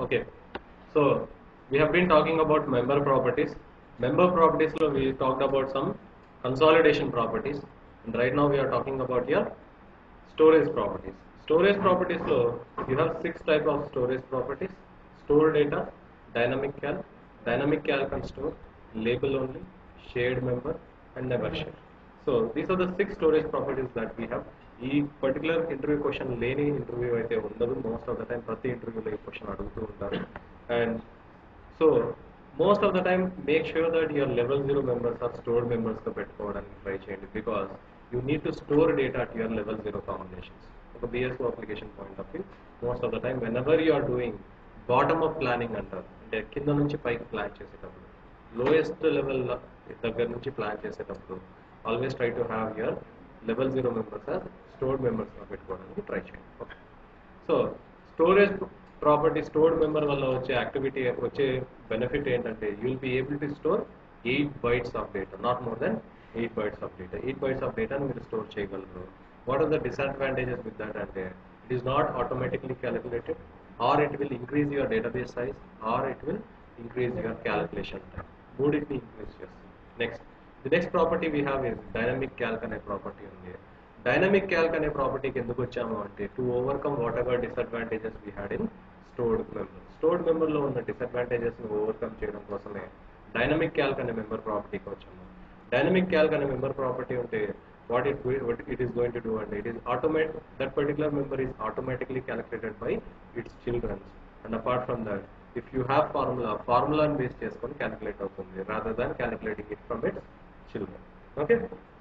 Okay, so we have been talking about member properties. Member properties lo we talked about some consolidation properties, and right now we are talking about your storage properties. Storage properties lo you have six type of storage properties: store data, dynamic cal, dynamic cal can store, label only, shared member, and never share. So these are the six storage properties that we have. ఈ particular interview question లేని interview అయితే ఉండదు most of the time ప్రతి ఇంటర్వ్యూలో ఈ question అడుగుతూ ఉంటారు and so most of the time make sure that your level zero members are stored మెంబర్స్గా పెట్టుకోవడానికి ట్రై చేయండి because you need to store data at your level zero combinations ఒక BSO application point of view most of the time whenever you are doing bottom up planning అంటారు అంటే కింద నుంచి పైకి plan చేసేటప్పుడు లోయెస్ట్ లెవెల్ దగ్గర నుంచి plan చేసేటప్పుడు always try to have your level zero members are stored మెంబర్స్గా పెట్టుకోవడానికి ట్రై చేయండి okay so storage property stored member వల్ల వచ్చే యాక్టివిటీ వచ్చే బెనిఫిట్ ఏంటంటే you will be able to store eight bytes of data not more than eight bytes of data eight bytes of డేటాను మీరు store చేయగలరు what are the disadvantages with that అంటే it is not automatically calculated or it will increase your database size or it will increase your calculation time మూడింటిని increase చేస్తుంది next the next property we have is dynamic calc అనే property ఉంది dynamic calc అనే ప్రాపర్టీకి ఎందుకు వచ్చాము అంటే to overcome whatever disadvantages we had in stored member stored మెంబర్లో ఉన్న డిసడ్వాంటేజెస్ ని ఓవర్కమ్ చేయడం కోసమే డైనమిక్ క్యాల్క్ అనే మెంబర్ ప్రాపర్టీకి వచ్చాము డైనమిక్ క్యాల్క్ అనే మెంబర్ ప్రాపర్టీ ఉంటే what it what it is going to do అంటే it is automate that particular member is automatically calculated by its children and apart from that if you have formula formula base చేసుకొని calculate అవుతుంది rather than calculating it from its children okay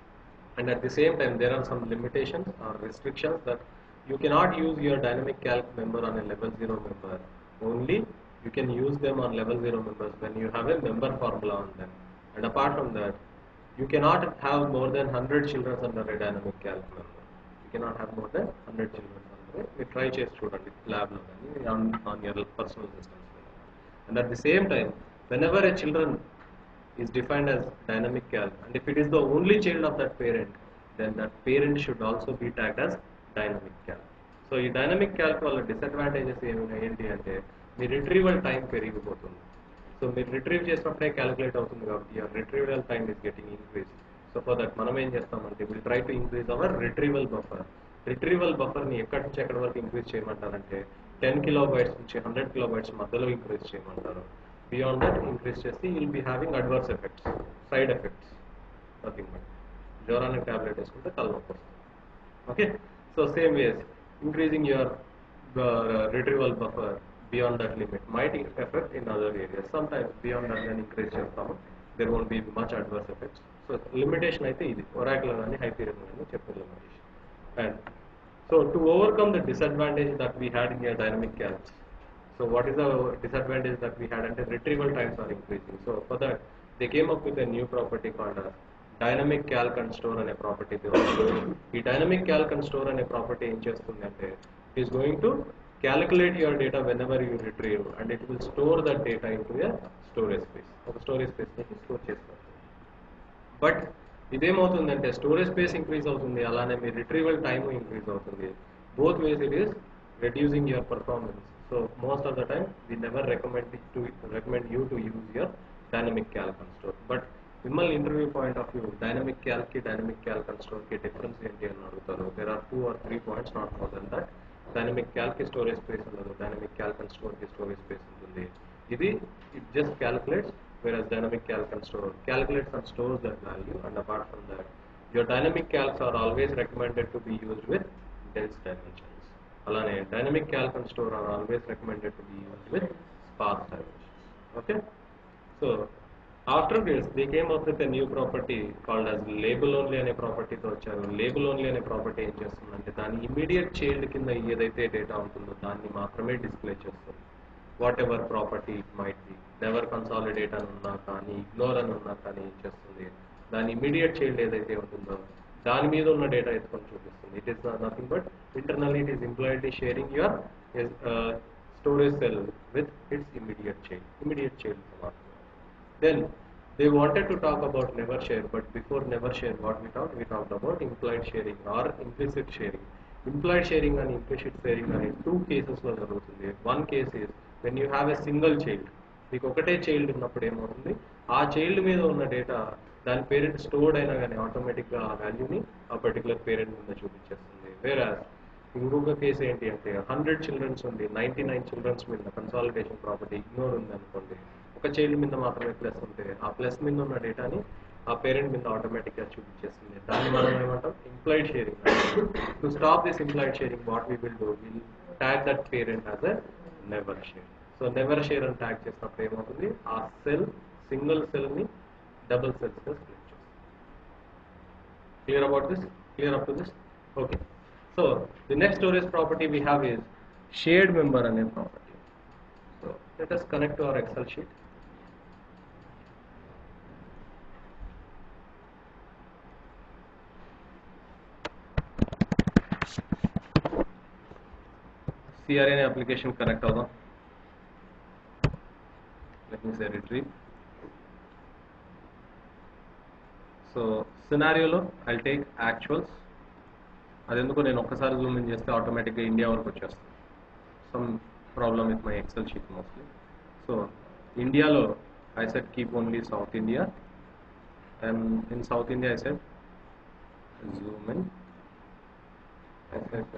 and at the same time there are some limitations or restrictions that you cannot use your dynamic calc member on a level 0 member only you can use them on level 0 members when you have a member formula on them and apart from that you cannot have more than 100 children under a dynamic calc member you cannot have more than 100 children under it we try చేసి చూడండి lab లో కానీ on, on your personal systems and at the same time whenever a children is defined as dynamic calc and if it is the only child of that parent then that parent should also be tagged as dynamic calc so ఈ dynamic calc వల్ల disadvantages ఏమైనా ఏంటి అంటే మీ retrieval time పెరిగిపోతుంది so మీరు retrieve చేసినప్పుడే calculate అవుతుంది కాబట్టి your retrieval time is getting increase so for that మనం ఏం చేస్తామంటే will try to increase our retrieval buffer retrieval బఫర్ని ఎక్కడి నుంచి ఎక్కడి వరకు ఇంక్రీజ్ చేయమంటారంటే టెన్ కిలో బైట్స్ నుంచి హండ్రెడ్ కిలో బైట్స్ మధ్యలో ఇంక్రీజ్ చేయమంటారు బియాండ్ దట్ ఇంక్రీజ్ చేసి will be having adverse effects side effects nothing but జ్వరానికి ట్యాబ్లెట్ వేసుకుంటే తలనొప్పి వస్తుంది okay so same ways increasing your retrieval buffer beyond that limit might affect in other areas. Sometimes beyond that then increase చేస్తాము there won't be much adverse effects. So limitation అయితే ఇది ఒరాకులో కానీ Hyperion కానీ చెప్పే limitation. And so to overcome the disadvantage that we had in your dynamic calcs, so what is the disadvantage that we had అంటే retrieval times are increasing. So for that they came up with a new property called as dynamic calc and store అనే property ఈ dynamic calc and store అనే property ఏం చేస్తుంది అంటే it is going to calculate your data whenever you retrieve and it will store that data into storage space ఒక storage space నుంచి store చేస్తారు but ఇదేమవుతుందంటే storage space increase అవుతుంది అలానే మీ రిట్రీవల్ టైమ్ ఇంక్రీజ్ అవుతుంది both ways it is reducing your performance so most of the time we never recommend to recommend you to use your dynamic calc and store but మిమ్మల్ని interview point of view dynamic calc కి dynamic calc and store కి difference ఏంటి అని అడుగుతారు there are two or three points not more than that dynamic calc కి storage space ఉండదు dynamic calc and store కి storage space ఉంటుంది ఇది it just calculates whereas dynamic calc and store calculates and stores that value and apart from that your dynamic calcs are always recommended to be used with dense dimensions alane dynamic calc and store are always recommended to be used with sparse dimensions okay so after this they came up with a new property called as label only అనే property తో వచ్చారు label only అనే property ఏం చేస్తుందంటే దాని immediate child కింద ఏదైతే data ఉంటుందో దాన్ని మాత్రమే డిస్ప్లే చేస్తుంది whatever property it might be never consolidate అని ఉన్నా కానీ ఇగ్నోర్ అని ఉన్నా కానీ ఏం చేస్తుంది దాని ఇమీడియట్ చైల్డ్ ఏదైతే ఉంటుందో దాని మీద ఉన్న డేటా ఎత్తుకొని చూపిస్తుంది it is nothing but internally it is impliedly sharing your storage cell with its immediate child immediate child మాత్రమే then they wanted to talk about never share but before never share what we talked we talked about implied sharing or implicit sharing implied sharing and implicit sharing అనే two cases లో జరుగుతుంది one case is when you have a single child మీకు ఒకటే child ఉన్నప్పుడు ఏమవుతుంది ఆ child మీద ఉన్న డేటా దాని పేరెంట్ స్టోర్డ్ అయినా కానీ ఆటోమేటిక్గా ఆ వాల్యూని ఆ పర్టికులర్ పేరెంట్ మీద చూపించేస్తుంది వేరే ఇంకొక కేసు ఏంటి అంటే హండ్రెడ్ చిల్డ్రన్స్ ఉంది నైంటీ నైన్ చిల్డ్రన్స్ మీద కన్సాలిడేషన్ ప్రాపర్టీ ఇగ్నోర్ ఉంది అనుకోండి ఒక చైల్డ్ మీద మాత్రమే ప్లస్ ఉంటే ఆ ప్లస్ మీద ఉన్న డేటాని ఆ పేరెంట్ మీద ఆటోమేటిక్గా చూపించేస్తుంది దాన్ని మనం ఏమంటాం implied sharing to stop this implied sharing what we will do will tag that parent as a never share so never share అని ట్యాగ్ చేసినప్పుడు ఏమవుతుంది ఆ సెల్ సింగిల్ సెల్ని డబుల్ సెల్స్గా స్ప్లిట్ చేస్తుంది clear about this clear up to this okay so the next storage property we have is shared member అనే property so let us connect to our Excel sheet CRN application connect అవుదాం let me say retrieve so సినారియోలో I take actuals అది ఎందుకు నేను ఒక్కసారి Zoom in చేస్తే ఆటోమేటిక్గా India వరకు వచ్చేస్తుంది some problem with my Excel sheet mostly so ఇండియాలో I set keep only South India and in South India I set zoom in I set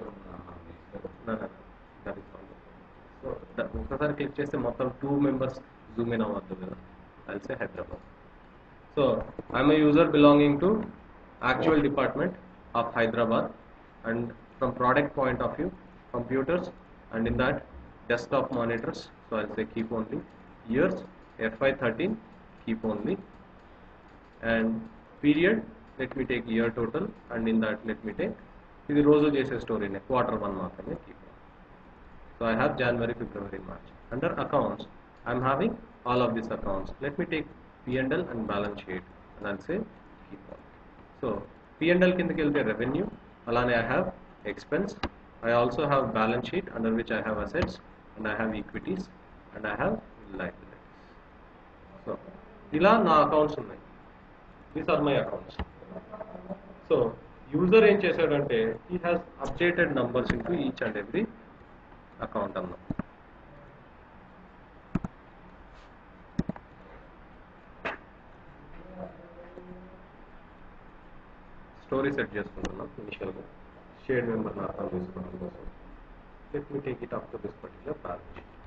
that is all so ఒక్కసారి click చేస్తే మొత్తం two members zoom in అవ్వద్దు కదా I say Hyderabad So I'm a user belonging to actual department of Hyderabad and from product point of view, computers and in that desktop monitors. So I'll say keep only years FY13 keep only and period let me take year total and in that let me take ఇది రోజు చేసే స్టోరీనే quarter one మాత్రమే keep so I have January February March under accounts I'm having all of this accounts let me take P&L and balance sheet and I'll say keep on. So P&L కిందకి వెళ్తే revenue అలానే I have expense I also have balance sheet under which I have assets and I have equities and I have liabilities so ఇలా నా accounts ఉన్నాయి these are my accounts so user ఏం చేశాడంటే he has updated numbers into each and every account అన్నాం story set చేసుకుంటున్నాం ఇనిషియల్గా షేడ్ మెంబర్ని అర్థం చేసుకోవడం కోసం let me take it up to this particular balance sheet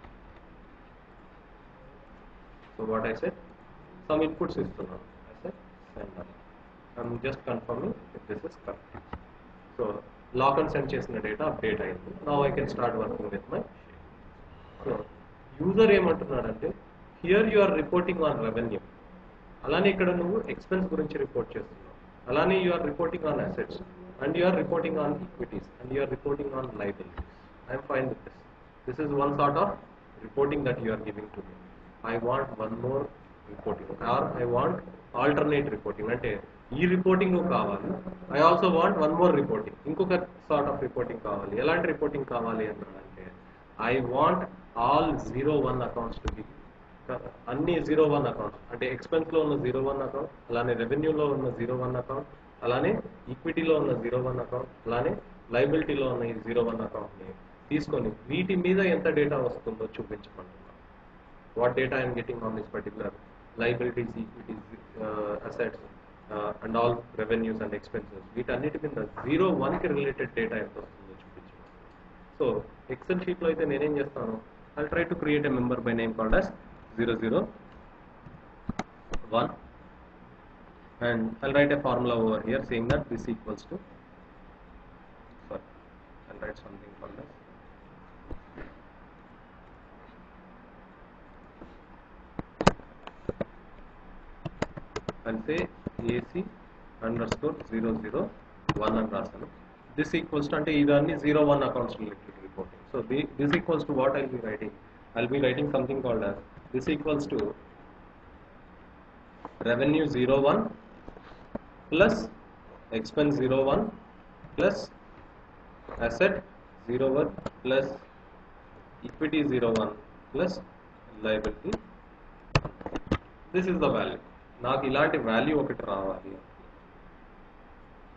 so what I set some inputs ఇస్తున్నాను I set send I'm just confirming if this is correct so lock and send చేసిన data update అయింది నా I can start working with my so user ఏమంటున్నాడంటే here you are reporting on revenue అలానే ఇక్కడ నువ్వు expense గురించి report చేస్తున్నావు అలానే you are reporting on assets and you are reporting on equities and you are reporting on liabilities I'm fine with this this is one sort of reporting that you are giving to me I want one more reporting or I want alternate reporting అంటే ఈ reporting కావాలి I also want one more reporting ఇంకొక sort of reporting కావాలి ఎలాంటి reporting కావాలి అన్నాడంటే I want all zero one accounts to be అన్ని zero one accounts అంటే ఎక్స్పెన్స్ లో ఉన్న జీరో వన్ అకౌంట్ అలానే రెవెన్యూలో ఉన్న జీరో వన్ అకౌంట్ అలానే ఈక్విటీలో ఉన్న జీరో వన్ అకౌంట్ అలానే లైబిలిటీలో ఉన్న ఈ జీరో వన్ అకౌంట్ ని తీసుకొని వీటి మీద ఎంత డేటా వస్తుందో చూపించమంటున్నాను what data I'm getting on this particular liabilities equities assets and all revenues and expenses వీటన్నిటి మీద జీరో వన్ కి రిలేటెడ్ డేటా ఎంత వస్తుందో చూపించమని సో ఎక్సెల్ షీట్ లో అయితే నేనేం చేస్తాను I try to create a member by name called as 001 and I'll write a formula over here saying that this equals to sorry I'll write something called as and say AC underscore 001 అని రాస్తాను this equals to అంటే ఇదన్నీ 01 accounts related reporting so the, this equals to what I'll be writing I'll be writing something called as this equals to revenue 01 plus expense 01 plus asset 01 plus equity 01 plus liability this is the value నాకు ఇలాంటి value ఒకటి రావాలి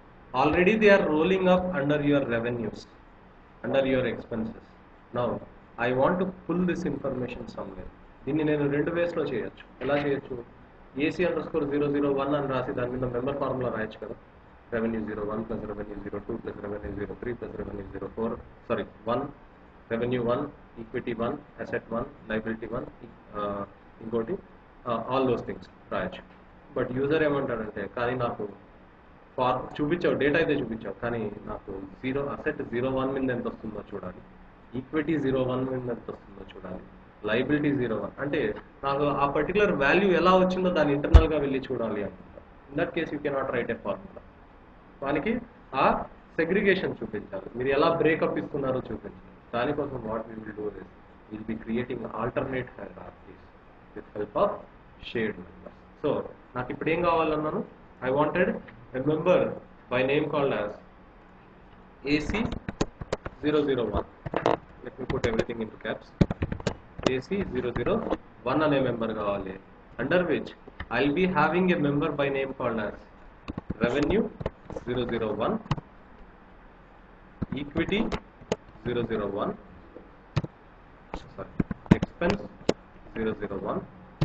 already they are rolling up under your revenues under your expenses now I want to pull this information somewhere దీన్ని నేను రెండు వేస్లో చేయొచ్చు ఎలా చేయొచ్చు AC underscore zero zero one అని రాసి దాని మీద మెంబర్ ఫార్ములా రాయొచ్చు కదా revenue zero one plus revenue zero two plus revenue zero three plus revenue zero four sorry one revenue one equity one asset one liability one ఇంకోటి all those things రాయొచ్చు but user ఏమంటాడంటే కానీ నాకు far చూపించావు data అయితే చూపించావు కానీ నాకు జీరో అసెట్ జీరో వన్ మీద ఎంత వస్తుందో చూడాలి ఈక్విటీ జీరో వన్ మీద ఎంత వస్తుందో చూడాలి లైబిలిటీ జీరో వన్ అంటే నాకు ఆ పర్టికులర్ వాల్యూ ఎలా వచ్చిందో దాన్ని internal గా వెళ్ళి చూడాలి అనుకుంటా in that case you cannot write a formula దానికి ఆ సెగ్రిగేషన్ చూపించాలి మీరు ఎలా బ్రేకప్ ఇస్తున్నారో చూపించాలి దానికోసం what we will do is will be creating alternate hierarchies with help of shared members so నాకు ఇప్పుడు ఏం కావాలన్నాను I wanted a member by name called as AC zero zero one let me put everything in caps AC zero zero one అనే member కావాలి under which I will be having a member by name called as revenue zero zero one equity zero zero one sorry expense zero zero one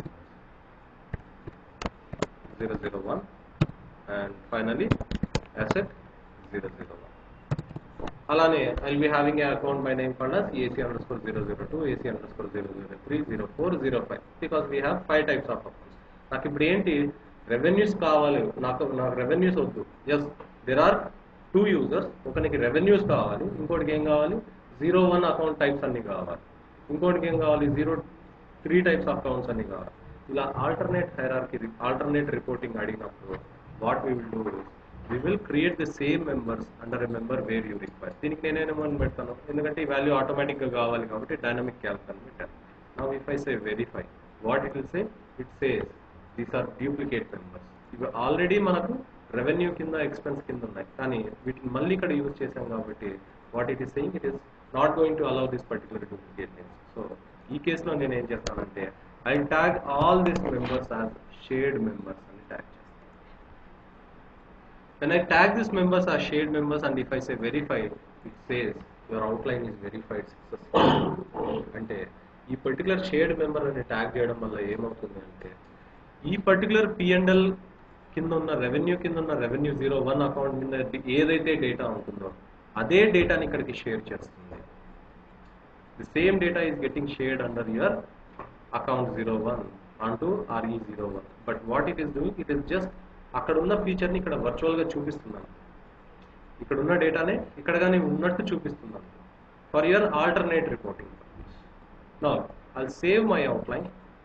zero zero one and finally asset zero zero one అలానే I be having a account by name called as AC underscore zero zero two AC underscore zero zero three zero four zero five because we have five types of accounts నాకు ఇప్పుడు ఏంటి revenues కావాలి నాకు నాకు revenues వద్దు as there are two users ఒకరికి revenues కావాలి ఇంకోటికి ఏం కావాలి జీరో వన్ అకౌంట్ టైప్స్ అన్ని కావాలి ఇంకోటికి ఏం కావాలి zero three types of accounts అన్ని కావాలి ఇలా ఆల్టర్నేట్ హైరార్కీ ఆల్టర్నేట్ రిపోర్టింగ్ అడిగినప్పుడు what we will do we will create the same members under a member where you require దీనికి నేనేమని పెడతాను ఎందుకంటే ఈ వాల్యూ ఆటోమేటిక్గా కావాలి కాబట్టి డైనమిక్ క్యాల్క్ అని పెట్టాను now if I say verify what it will say it says these are duplicate members ఇవి ఆల్రెడీ మనకు రెవెన్యూ కింద ఎక్స్పెన్స్ కింద ఉన్నాయి కానీ వీటిని మళ్ళీ ఇక్కడ యూజ్ చేసాం కాబట్టి what it is saying it is not going to allow this particular duplicate names so ఈ కేసులో నేను ఏం చేస్తానంటే I tag all this members as shared members అని ట్యాగ్ చేస్తాను When I tag these members as shared members and if I say verify, it says your outline is verified successfully. అంటే ఈ particular shared member అని tag చేయడం వల్ల ఏమవుతుంది అంటే ఈ పర్టికులర్ పిఎండ్ఎల్ కింద ఉన్న రెవెన్యూ కింద ఉన్న రెవెన్యూ జీరో వన్ అకౌంట్ మీద ఏదైతే డేటా ఉంటుందో అదే డేటాని ఇక్కడికి షేర్ చేస్తుంది the same data is getting shared under your account zero one అంటూ RE zero one but what it is doing it is just అక్కడ ఉన్న ఫీచర్ని ఇక్కడ వర్చువల్గా చూపిస్తున్నాను ఇక్కడ ఉన్న డేటానే ఇక్కడ కానీ ఉన్నట్టు చూపిస్తున్నాను for your alternate reporting no I save my outline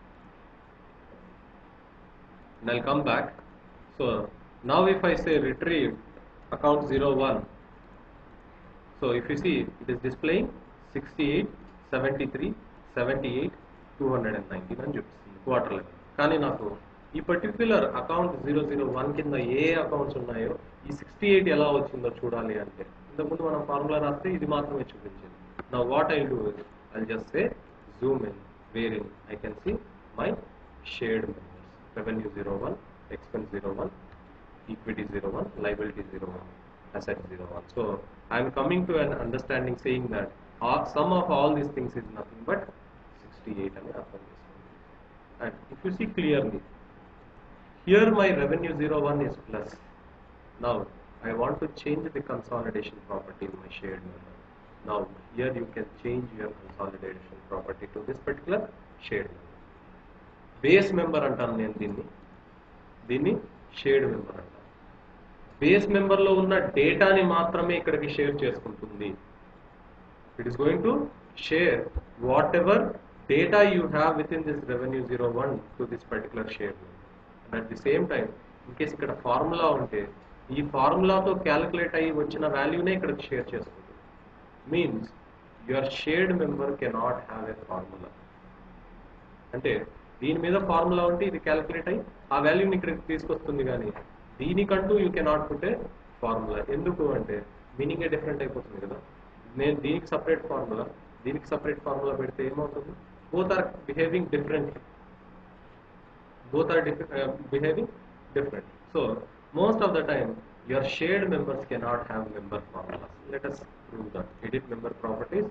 and I'll come back. So now if I say retrieve account 01, so if you see it is displaying 68, 73, 78, 219 అని చూపిస్తుంది క్వార్టర్ లెవెల్ కానీ నాకు ఈ particular account zero zero one కింద ఏ accounts ఉన్నాయో ఈ sixty eight ఎలా వచ్చిందో చూడాలి అంటే ఇంతకుముందు మనం ఫార్ములా రాస్తే ఇది మాత్రమే చూపించింది నా what I do I just say zoom in where in I can see my shared members revenue 01, expense 01, equity 01, liability 01, asset 01. So I am coming to an understanding saying that all, sum of all these things is nothing but 68 అని అర్థం చేసుకోండి and if you see clearly here my revenue 01 is plus now I want to change the consolidation property in my shared member now here you can change your consolidation property to this particular shared member base member అంటాను నేను దీన్ని దీన్ని shared member అంటాను base మెంబర్లో ఉన్న డేటాని మాత్రమే ఇక్కడికి షేర్ చేసుకుంటుంది it is going to share whatever data you have with in this revenue zero one to this particular share and at the same time in case ఇక్కడ formula ఉంటే ఈ ఫార్ములాతో క్యాలిక్యులేట్ అయ్యి వచ్చిన వాల్యూనే ఇక్కడికి షేర్ చేసుకుంటుంది means your shared member cannot have a formula అంటే దీని మీద ఫార్ములా ఉంటే ఇది క్యాలిక్యులేట్ అయ్యి ఆ వాల్యూని ఇక్కడికి తీసుకొస్తుంది కానీ దీనికంటూ you cannot put a formula ఎందుకు అంటే మీనింగే డిఫరెంట్ అయిపోతుంది కదా నేను దీనికి సపరేట్ ఫార్ములా దీనికి సపరేట్ ఫార్ములా పెడితే ఏమవుతుంది both are behaving different both are dif- uh, behaving different. So most of the time, your shared members cannot have member formulas. Let us prove that. Edit member properties.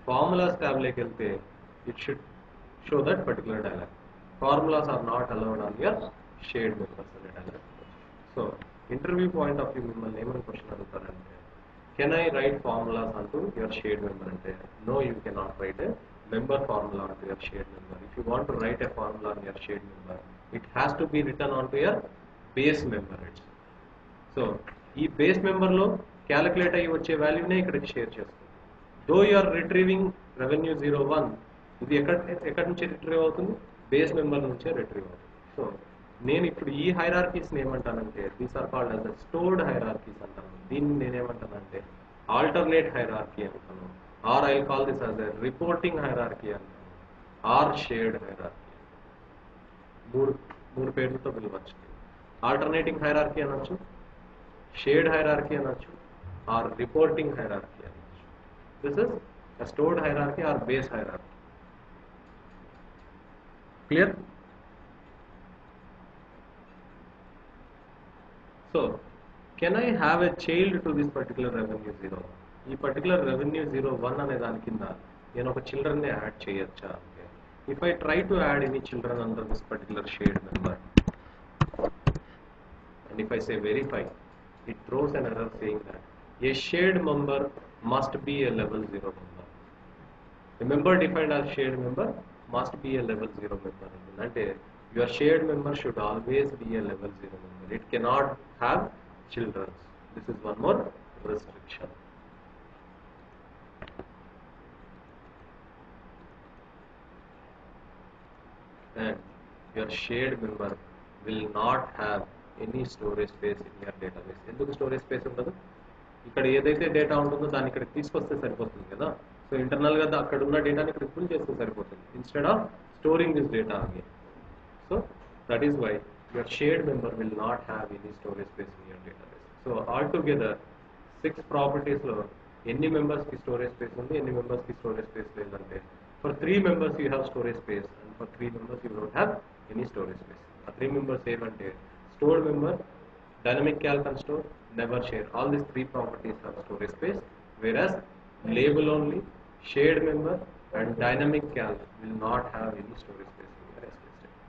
Formulas ట్యాబ్లోకి వెళ్తే it should show that particular dialog formulas are not allowed on your shared members అనే dialog so interview point of view మిమ్మల్ని ఏమని question అడుగుతారంటే can I write formulas అంటూ your shared member అంటే no you cannot write a member formula onto your shared member. If you want to write a formula on your shared member, it has to be written onto your base member. itself. సో ఈ base మెంబర్లో calculate అయ్యి వచ్చే వాల్యూనే ఇక్కడికి share చేస్తుంది though you're retrieving revenue zero one ఇది ఎక్కడ ఎక్కడి నుంచి రిట్రీవ్ అవుతుంది బేస్ మెంబర్ నుంచే రిట్రీవ్ అవుతుంది సో నేను ఇప్పుడు ఈ హైరార్కీస్ని ఏమంటానంటే these are called as stored hierarchies అంటాను దీన్ని నేనేమంటానంటే ఆల్టర్నేట్ హైరార్కీ అంటాను or I call this as a reporting hierarchy అంటాను ఆర్ షేర్డ్ హైరార్కీ మూడు మూడు పేర్లతో పిలవచ్చు ఆల్టర్నేటింగ్ హైరార్కీ అనొచ్చు షేర్డ్ హైరార్కీ అనొచ్చు ఆర్ రిపోర్టింగ్ హైరార్కీ అనొచ్చు this is a stored hierarchy or base hierarchy clear so can i have a child to this particular revenue zero ఈ particular revenue zero one అనే దాని కింద నేను ఒక children ని యాడ్ చేయొచ్చా అంటే if I try to add any children under this particular shared member and if I say verify, it throws an error saying that a shared member must be a level 0 member. A member defined as shared member must be a level 0 member. అంటే your shared member should always be a level 0 member. It cannot have children. This is one more restriction. and your shared member will not have any storage space in your database ఎందుకు storage space ఉండదు ఇక్కడ ఏదైతే data ఉంటుందో దాన్ని ఇక్కడ తీసుకొస్తే సరిపోతుంది కదా సో ఇంటర్నల్ గా అక్కడ ఉన్న డేటాని ఇక్కడ పుల్ చేస్తే సరిపోతుంది instead of storing this data again so that is why your shared member will not have any storage space in your database so altogether six properties లో ఎన్ని members కి స్టోరేజ్ స్పేస్ ఉంది ఎన్ని members కి storage space లేదంటే for three members you have storage space and for three members you don't have any storage space ఆ three members ఏమంటే stored member dynamic calc and store never share all these three properties have storage space whereas label only shared member and dynamic calc will not have any storage space in your SQL database.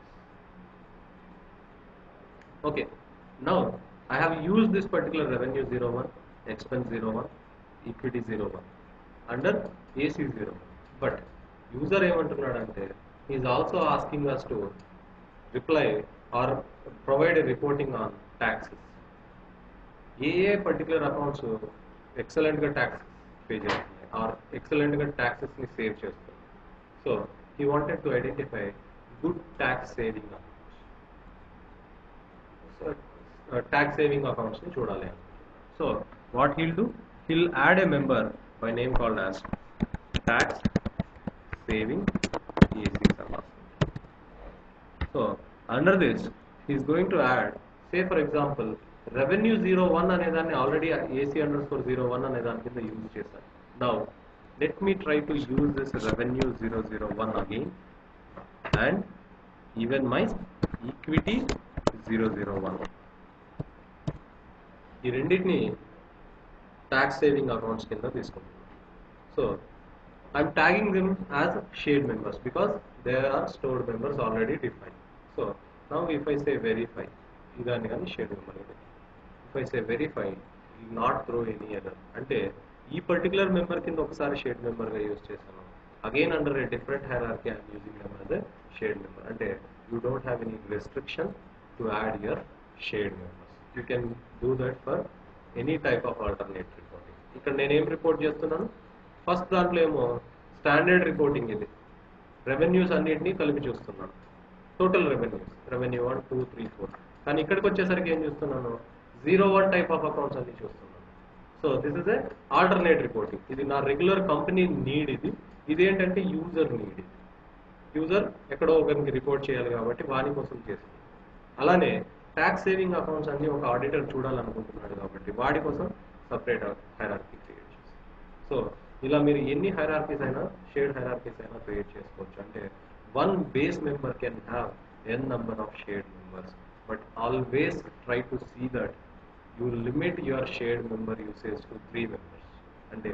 okay now i have used this particular revenue 01 expense 01 equity 01 under ac 01 but user ఏమంటున్నాడంటే is also asking us to reply or provide a reporting on taxes ఏ ఏ particular accounts ఎక్సలెంట్గా tax pay చేస్తున్నాయి or ఎక్సలెంట్గా ట్యాక్సెస్ని save చేస్తుంది so he wanted to identify good tax saving accounts so tax saving అకౌంట్స్ని చూడాలి so what he'll do he'll add a member by name called as tax saving AC సమాస్ so under this is going to add say for example revenue zero one అనే దాన్ని already AC underscore zero one అనే దాని కింద use చేశాను now let me try to use this revenue zero zero one again and even my equity zero zero one ఈ రెండింటిని tax saving accounts కింద తీసుకుంటున్నాను so I'm tagging them as shared members because they are stored members already defined. So now if I say verify, ఇదాన్ని కానీ shared member ఇది if I say verify not throw any other అంటే ఈ particular member కింద ఒకసారి shade మెంబర్గా use చేశాను again under a different hierarchy I'm using them as a shared member అంటే you don't have any restriction to add your shared members you can do that for any type of alternate reporting ఇక్కడ నేనేం report చేస్తున్నాను first దాంట్లో ఏమో standard reporting ఇది revenues అన్నింటినీ కలిపి చూస్తున్నాను total revenues revenue one two three four కానీ ఇక్కడికి వచ్చేసరికి ఏం చూస్తున్నాను zero one type of accounts అన్ని చూస్తున్నాను so this is a alternate reporting ఇది నా రెగ్యులర్ కంపెనీ నీడ్ ఇది ఇదేంటంటే యూజర్ నీడ్ ఇది యూజర్ ఎక్కడో ఒకరికి రిపోర్ట్ చేయాలి కాబట్టి వాని కోసం చేస్తుంది అలానే ట్యాక్స్ సేవింగ్ అకౌంట్స్ అన్ని ఒక ఆడిటర్ చూడాలనుకుంటున్నాడు కాబట్టి వాడి కోసం సపరేట్ హైరార్కీ క్రియేట్ చేస్తాం సో ఇలా మీరు ఎన్ని హైరార్కీస్ అయినా షేడ్ హైరార్కీస్ అయినా క్రియేట్ చేసుకోవచ్చు అంటే one base member can have n number of shared members but always try to see that you limit your shared member usage to three members అంటే ఒక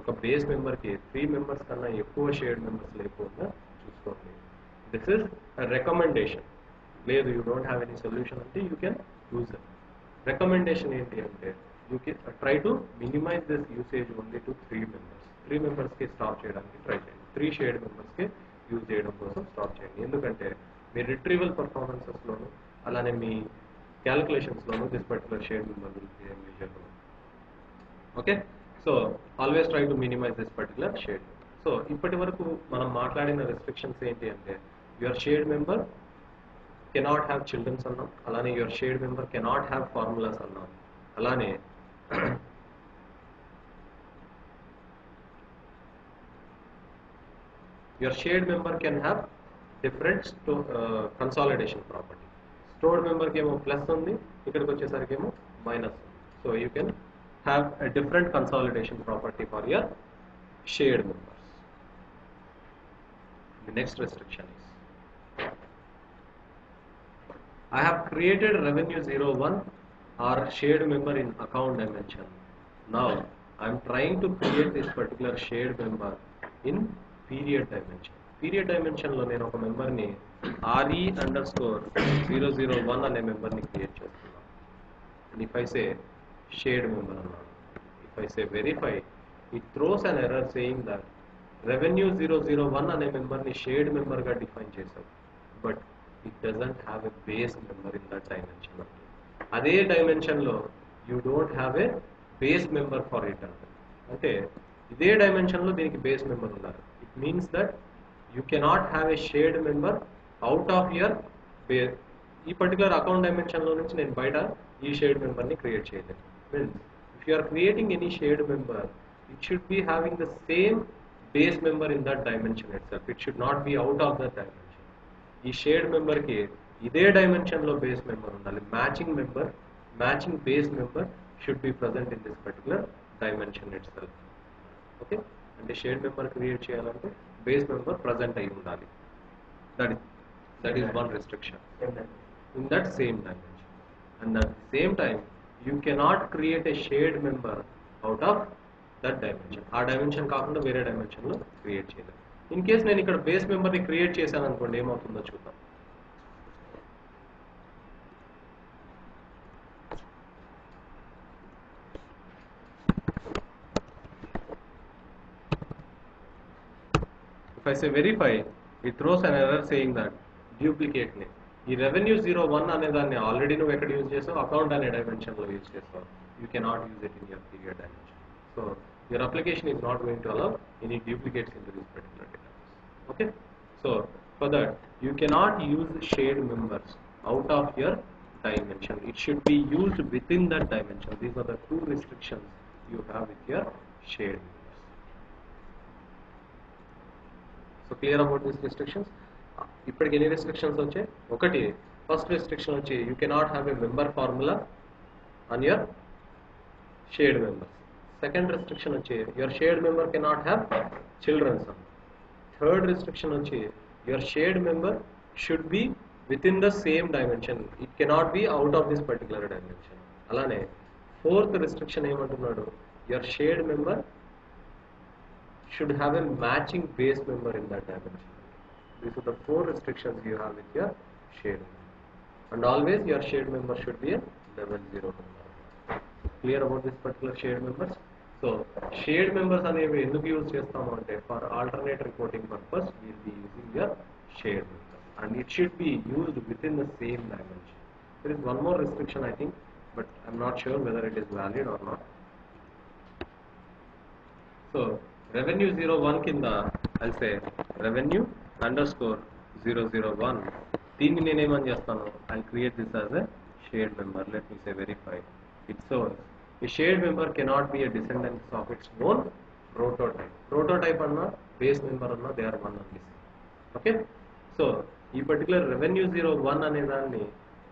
ఒక బేస్ మెంబర్కి త్రీ మెంబర్స్ కన్నా ఎక్కువ shared members లేకుండా చూసుకోండి this is recommendation లేదు you don't have any solution అంటే you can use recommendation ఏంటి అంటే you can try to minimize this usage only to three members three మెంబర్స్కి స్టాప్ చేయడానికి ట్రై చేయండి త్రీ షేర్డ్ మెంబర్స్కి యూజ్ చేయడం కోసం స్టాప్ చేయండి ఎందుకంటే మీ రిట్రీవల్ పర్ఫార్మెన్సెస్లోను అలానే మీ క్యాలిక్యులేషన్స్లోను this particular shared member will be usable okay so always try to minimize this particular shared so ఇప్పటి వరకు మనం మాట్లాడిన రెస్ట్రిక్షన్స్ ఏంటి అంటే your shared member cannot have childrens అన్నాం అలానే your shared member cannot have formulas అన్నాం అలానే your shared member can have different sto- uh, consolidation property stored member కేమో ప్లస్ ఉంది ఇక్కడికి వచ్చేసరికి ఏమో minus so you can have a different consolidation property for your shared members the next restriction is I have created revenue 01 or shared member in account dimension. Now I am trying to create this particular shared member in period dimension. Period dimension లో నేను ఒక member ని R E underscore zero zero one అనే member ని create చేస్తున్నాను and if I say shared member అన్నాను if I say verify it throws an error saying that revenue zero zero one అనే member ని షేడ్ మెంబర్ గా define చేశాం but it doesn't have a base member in that dimension అదే dimension లో you don't have a base member for it అంటే ఇదే dimension లో దీనికి బేస్ మెంబర్ ఉన్నారు it means that you cannot have a shared member out of your base ఈ particular account dimension లో నుంచి నేను బయట ఈ షేర్డ్ మెంబర్ ని క్రియేట్ చేయలేను means if you are creating any shared member it should be having the same base member in that dimension itself it should not be out of that dimension ఈ shared member కి ఇదే dimension లో base member ఉండాలి matching member matching base member should be present in this particular dimension itself okay అంటే shared member create చేయాలంటే base member present అయి ఉండాలి that that is one restriction in that same dimension. And at the same time, you cannot create a shared member out of that dimension. ఆ dimension కాకుండా వేరే dimension లో create చేయలేదు in case నేను ఇక్కడ base మెంబర్ని create చేశాను అనుకోండి ఏమవుతుందో చూద్దాం If I say verify, it throws an error saying that duplicate name. ఈ రెవెన్యూ జీరో వన్ అనే దాన్ని ఆల్రెడీ నువ్వు ఎక్కడ యూజ్ చేసావు అకౌంట్ అనే డైమెన్షన్ లో యూజ్ చేస్తావు you cannot use it in your period dimension so your application is not going to allow any duplicates in this particular database okay so for that you cannot use shared members out of your dimension. It should be used within that dimension. These are the two restrictions you have with your shared members. So clear about this restrictions ఇప్పటికి ఎన్ని restrictions వచ్చాయి ఒకటి first restriction వచ్చి you cannot have a member formula on your shared members second restriction వచ్చి your shared member cannot have childrens third restriction వచ్చి your shared member should be within the same dimension it cannot be out of this particular dimension అలానే fourth restriction ఏమంటున్నాడు your shared member should have a matching base member in that dimension. These are the four restrictions you have with your shared member. And always your shared member should be a level 0 member. Clear about this particular shared members? So, shared members అనేవి ఎందుకు use చేస్తాము అంటే for alternate reporting purpose will be using your shared member and it should be used within the same dimension there is one more restriction I think but I'm not sure whether it is valid or not so revenue zero one కింద అయితే revenue underscore zero zero one దీన్ని నేనేమని చేస్తాను I create this as a shared member let me say verify it so ఈ shared member cannot be a descendants of its own prototype prototype అన్నా base member అన్నా they are one on this okay so ఈ particular revenue zero one అనే దాన్ని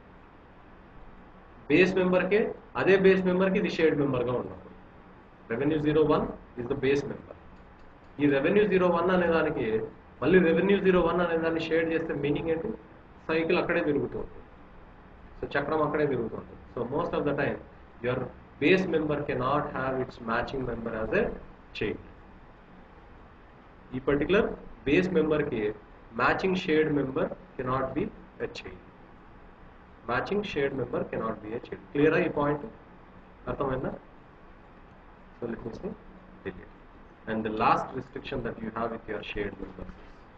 base మెంబర్కే అదే base మెంబర్కి ఇది shared మెంబర్గా ఉన్నప్పుడు revenue zero one is the base member ఈ రెవెన్యూ జీరో వన్ అనే దానికి మళ్ళీ రెవెన్యూ జీరో వన్ అనే దాన్ని షేర్ చేస్తే మీనింగ్ ఏంటి సైకిల్ అక్కడే తిరుగుతూ ఉంటుంది సో చక్రం అక్కడే తిరుగుతుంది so most of the time your base member can not have its matching member as a child ఈ పర్టికులర్ బేస్ మెంబర్కి matching shared member cannot be a child matching shared member cannot be a child క్లియరా ఈ point అర్థమైందా so let me say delete and the last restriction that you have with your shared members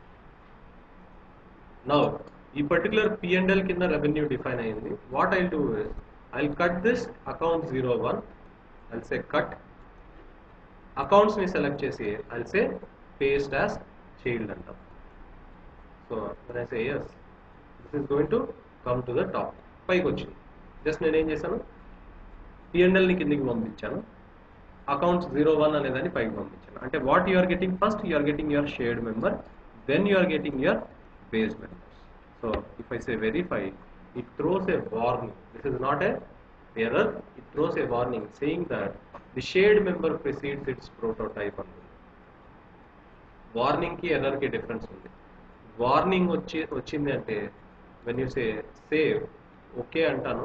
now ఈ particular P and L కింద revenue define అయింది what I do is I cut this account zero one I'll say cut accounts ని select చేసి I'll say paste as child అంటాం so I say yes this is going to come to the top పైకి వచ్చింది just నేను ఏం చేశాను పిఎండ్ఎల్ని కిందికి పంపించాను అకౌంట్స్ జీరో వన్ అనేదాన్ని పైకి పంపించాను అంటే what you are getting first you are getting your shared member then you are getting your base members so if I say verify it throws a warning this is not a error it throws a warning saying that the shared member precedes its prototype అంటుంది warning కి error కి difference ఉంది warning వచ్చి వచ్చింది అంటే when you say save okay అంటాను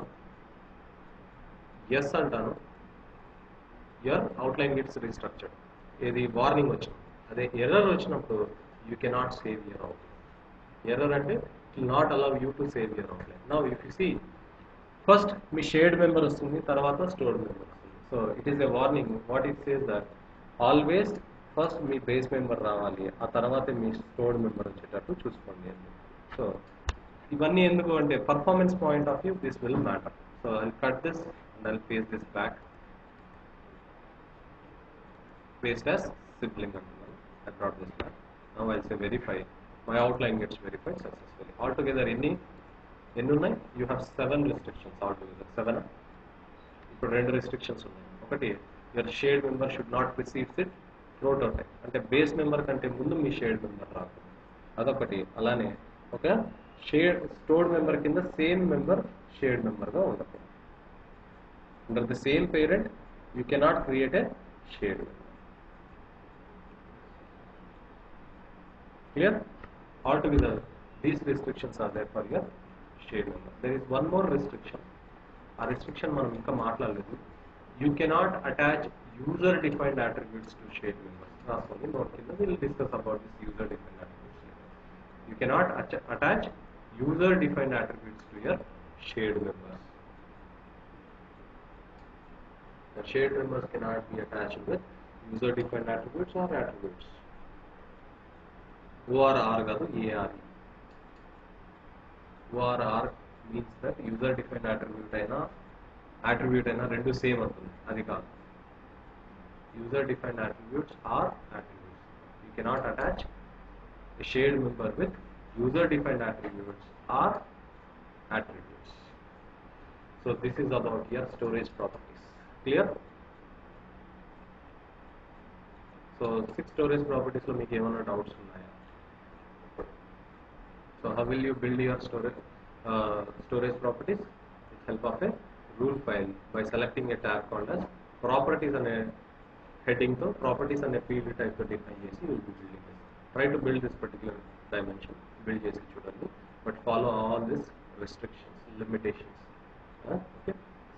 yes అంటాను your outline gets restructured ఏది వార్నింగ్ వచ్చింది అదే ఎర్రర్ వచ్చినప్పుడు you cannot save your out error అంటే it not allow you to save your outline now if you see first మీ shared member వస్తుంది తర్వాత స్టోర్డ్ మెంబర్ వస్తుంది so it is a warning what it says that always first మీ base member రావాలి ఆ తర్వాత మీ stored member వచ్చేటట్టు చూసుకోండి అని సో ఇవన్నీ ఎందుకు అంటే performance point of view this will matter so I cut this and I paste this back paste as sibling అంటున్నాను I brought this back. Now I'll say verify. My outline gets verified successfully. Altogether ఎన్ని ఎన్ని ఉన్నాయి you have seven restrictions altogether seven ఇప్పుడు రెండు restrictions ఉన్నాయి ఒకటి your shared member should not receives it prototype అంటే base member కంటే ముందు మీ షేడ్ మెంబర్ రాదు అదొకటి అలానే ఒక షేడ్ స్టోర్డ్ మెంబర్ కింద సేమ్ మెంబర్ షేడ్ మెంబర్గా ఉండకూడదు under the same parent you cannot create a shared member Clear? Altogether, these restrictions are there for your shade member. There is one more restriction. ఆ restriction మనం ఇంకా మాట్లాడలేదు you cannot attach user defined attributes to shared members రాసుకోండి note కింద will discuss about this user defined attributes you cannot attach user defined attributes to your shared members The shared members cannot be attached with user defined attributes or attributes. ORR కాదు ARE. ORR means that user defined attribute అయినా attribute అయినా రెండు same అవుతుంది అది కాదు user defined attributes are attributes. You cannot attach a shared member with user defined attributes or attributes. So this is about your storage properties. Clear? So six storage ప్రాపర్టీస్లో మీకు ఏమైనా doubts ఉన్నాయా so how will you build your storage storage properties with help of a rule file by selecting a tab called as properties అనే హెడ్డింగ్తో properties అనే field టైప్తో define చేసి will be building try to build this particular dimension build చేసి చూడండి but follow all this restrictions limitations okay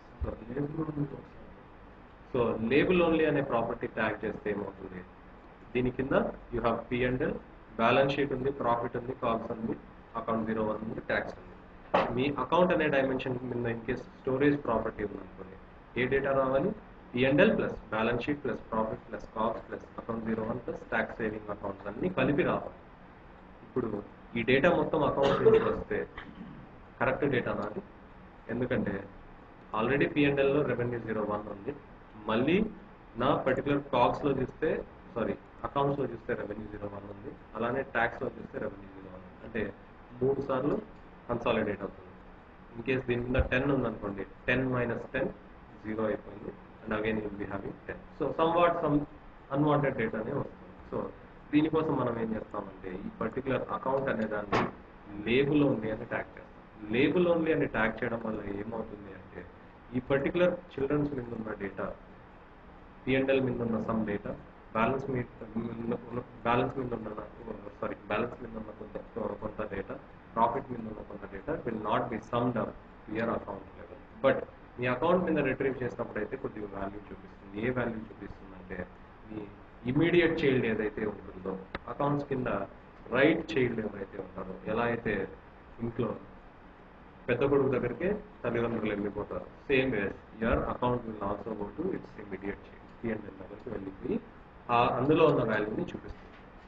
so label only అనే property tag చేస్తే ఏమవుతుంది దీని కింద you have P and balance sheet ఉంది ప్రాఫిట్ ఉంది కాల్స్ ఉంది అకౌంట్ జీరో వన్ ఉంది ట్యాక్స్ ఉంది మీ అకౌంట్ అనే డైమెన్షన్ మీద ఇన్ కేస్ స్టోరేజ్ ప్రాపర్టీ ఉంది అనుకోండి ఏ డేటా రావాలి P N L plus balance sheet plus profit plus calls plus account zero one plus tax saving accounts అన్ని కలిపి రావాలి ఇప్పుడు ఈ డేటా మొత్తం అకౌంట్ నుంచి వస్తే కరెక్ట్ డేటా నాది ఎందుకంటే ఆల్రెడీ పిఎన్ఎల్లో రెవెన్యూ జీరో వన్ ఉంది మళ్ళీ నా పర్టికులర్ కాక్స్లో చూస్తే సారీ అకౌంట్స్లో చూస్తే రెవెన్యూ జీరో వన్ ఉంది అలానే ట్యాక్స్లో చూస్తే రెవెన్యూ జీరో వన్ అంటే మూడు సార్లు కన్సాలిడేట్ అవుతుంది ఇన్ కేస్ దీని మీద టెన్ ఉందనుకోండి టెన్ మైనస్ టెన్ జీరో అయిపోయింది and again will be having ten so somewhat some unwanted డేటానే వస్తుంది సో దీనికోసం మనం ఏం చేస్తామంటే ఈ పర్టికులర్ అకౌంట్ అనే దాన్ని లేబుల్ ఓన్లీ అని ట్యాగ్ చేస్తాం లేబుల్ ఓన్లీ అని ట్యాగ్ చేయడం వల్ల ఏమవుతుంది అంటే ఈ పర్టికులర్ చిల్డ్రన్స్ మీద ఉన్న డేటా పిఎన్ఎల్ మీద ఉన్న సమ్ డేటా బ్యాలెన్స్ మీద బ్యాలెన్స్ మీద ఉన్న సారీ బ్యాలెన్స్ మీద ఉన్న కొంత కొంత డేటా ప్రాఫిట్ మీద ఉన్న కొంత data will not be summed up year account level but మీ అకౌంట్ మీద రిట్రీవ్ చేసినప్పుడు అయితే కొద్దిగా వాల్యూ చూపిస్తుంది ఏ వాల్యూ చూపిస్తుంది అంటే మీ ఇమీడియట్ చైల్డ్ ఏదైతే ఉంటుందో అకౌంట్స్ కింద రైట్ చైల్డ్ ఎవరైతే ఉంటారో ఎలా అయితే ఇంట్లో పెద్ద కొడుకు దగ్గరికి తల్లిదండ్రులు వెళ్ళిపోతారు same ways your account will also go to its immediate child P N L దగ్గరికి వెళ్ళిపోయి ఆ అందులో ఉన్న వాల్యూని చూపిస్తుంది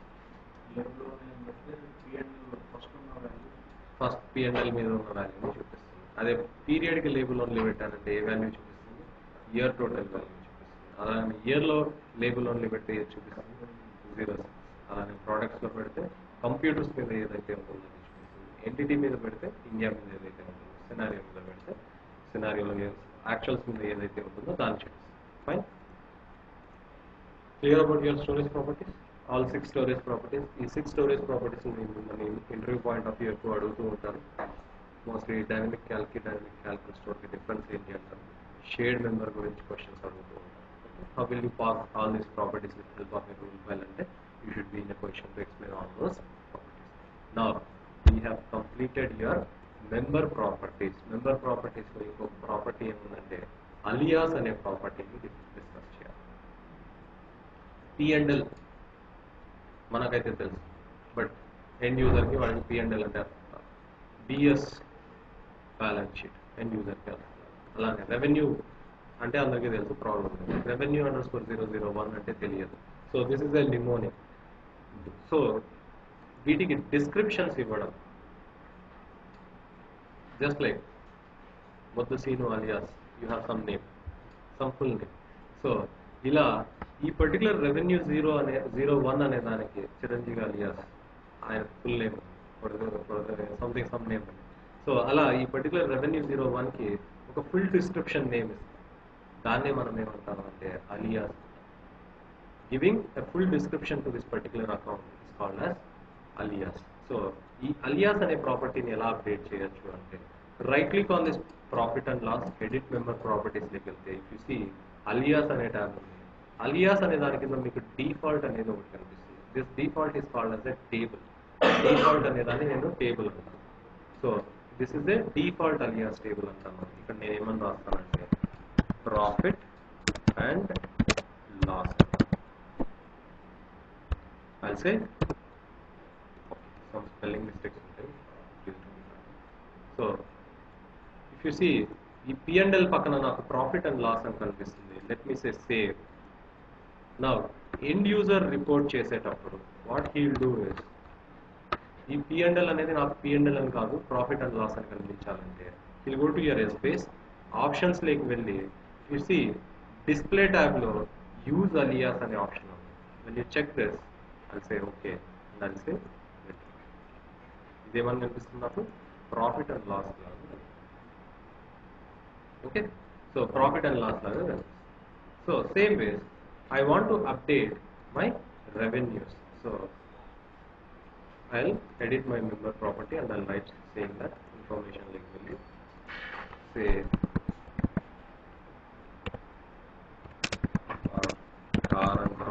ఫస్ట్ ఉన్న వాల్యూ ఫస్ట్ పిఎన్ఎల్ మీద ఉన్న వాల్యూని చూపిస్తుంది అదే పీరియడ్కి లేబుల్ ఓన్లీ పెట్టానంటే ఏ వాల్యూ చూపిస్తుంది ఇయర్ టోటల్ వాల్యూ చూపిస్తుంది అలానే ఇయర్లో లేబుల్ ఓన్లీ పెడితే ఏది చూపిస్తుంది జీరో అలానే ప్రోడక్ట్స్లో పెడితే కంప్యూటర్స్ మీద ఏదైతే ఉంటుందో అది చూపిస్తుంది ఎంటిటీ మీద పెడితే ఇండియా మీద ఏదైతే ఉంటుందో సినారియో మీద పెడితే సినారియోలో యాక్చువల్స్ మీద ఏదైతే ఉంటుందో దాన్ని చూపిస్తుంది fine clear about your storage properties all six storage properties ఈ సిక్స్ స్టోరేజ్ ప్రాపర్టీస్ మిమ్మల్ని ఇంటర్వ్యూ పాయింట్ ఆఫ్ వ్యూ ఎక్కువ అడుగుతూ ఉంటారు మోస్ట్లీ డైనమిక్ క్యాల్కి డైనమిక్ క్యాల్కి స్టోర్కి డిఫరెన్స్ ఏంటి అంటారు షేడ్ మెంబర్ గురించి క్వశ్చన్స్ అడుగుతూ ఉంటారు how will you pass all these properties with help of a rule file అంటే you should be in a question to explain all those properties నా we have completed your member properties member ప్రాపర్టీస్లో ఇంకొక property ఏముందంటే alias అనే ప్రాపర్టీని discuss చేయాలి P&L మనకైతే తెలుసు బట్ ఎండ్ యూజర్కి వాళ్ళకి పిఎండ్ఎల్ అంటే అర్థం కాదు బిఎస్ బ్యాలెన్స్ షీట్ ఎండ్ యూజర్కి అర్థం కాదు అలానే రెవెన్యూ అంటే అందరికీ తెలుసు problem revenue underscore zero zero one అంటే తెలియదు so this is a mnemonic so వీటికి డిస్క్రిప్షన్స్ ఇవ్వడం జస్ట్ లైక్ మొద్దు Seenu alias you have some name some full name so ఇలా ఈ పర్టికులర్ రెవెన్యూ జీరో అనే జీరో వన్ అనే దానికి చిరంజీవి అలియాస్ ఆయన full name something some name so అలా ఈ పర్టికులర్ రెవెన్యూ జీరో వన్కి ఒక ఫుల్ డిస్క్రిప్షన్ నేమ్ ఇస్తాం దాన్నే మనం ఏమంటాం అంటే alias giving a full description to this particular account is called as alias so ఈ అలియాస్ అనే ప్రాపర్టీని ఎలా అప్డేట్ చేయొచ్చు అంటే right click on this profit and loss edit member properties లోకి వెళ్తే ఇఫ్ యూ సీ అలియాస్ అనే ట్యాబ్ ఉంది అలియాస్ అనే దాని కింద మీకు డిఫాల్ట్ అనేది ఒకటి కనిపిస్తుంది this default is called as a table default అనే దాన్ని నేను టేబుల్ అంటాను so this is A default alias table అంటాను ఇక్కడ నేను ఏమని రాస్తానంటే profit and loss I'll say some spelling mistakes ఉంటాయి Please don't mind. So if you see ఈ పిఎండ్ఎల్ పక్కన నాకు ప్రాఫిట్ అండ్ లాస్ అని కనిపిస్తుంది లెట్ మీ సే సేవ్ నా ఎండ్ యూజర్ రిపోర్ట్ చేసేటప్పుడు వాట్ హీల్ డూ ఇస్ ఈ పిఎండ్ఎల్ అనేది నాకు పిఎండ్ఎల్ అని కాదు ప్రాఫిట్ అండ్ లాస్ అని కనిపించాలంటే he'll go to your Essbase options లేకి వెళ్ళి యు సీ డిస్ప్లే ట్యాబ్లో యూజ్ అలియాస్ అనే ఆప్షన్ ఉంది when you check this I'll say okay and I'll say wait. ఇదేమని కనిపిస్తుంది నాకు ప్రాఫిట్ అండ్ లాస్ లాగా okay so profit and loss లాగా కనిపిస్తుంది so same ways I want to update my revenues so I edit my member property and I write same that information like వెళ్ళి say కారణం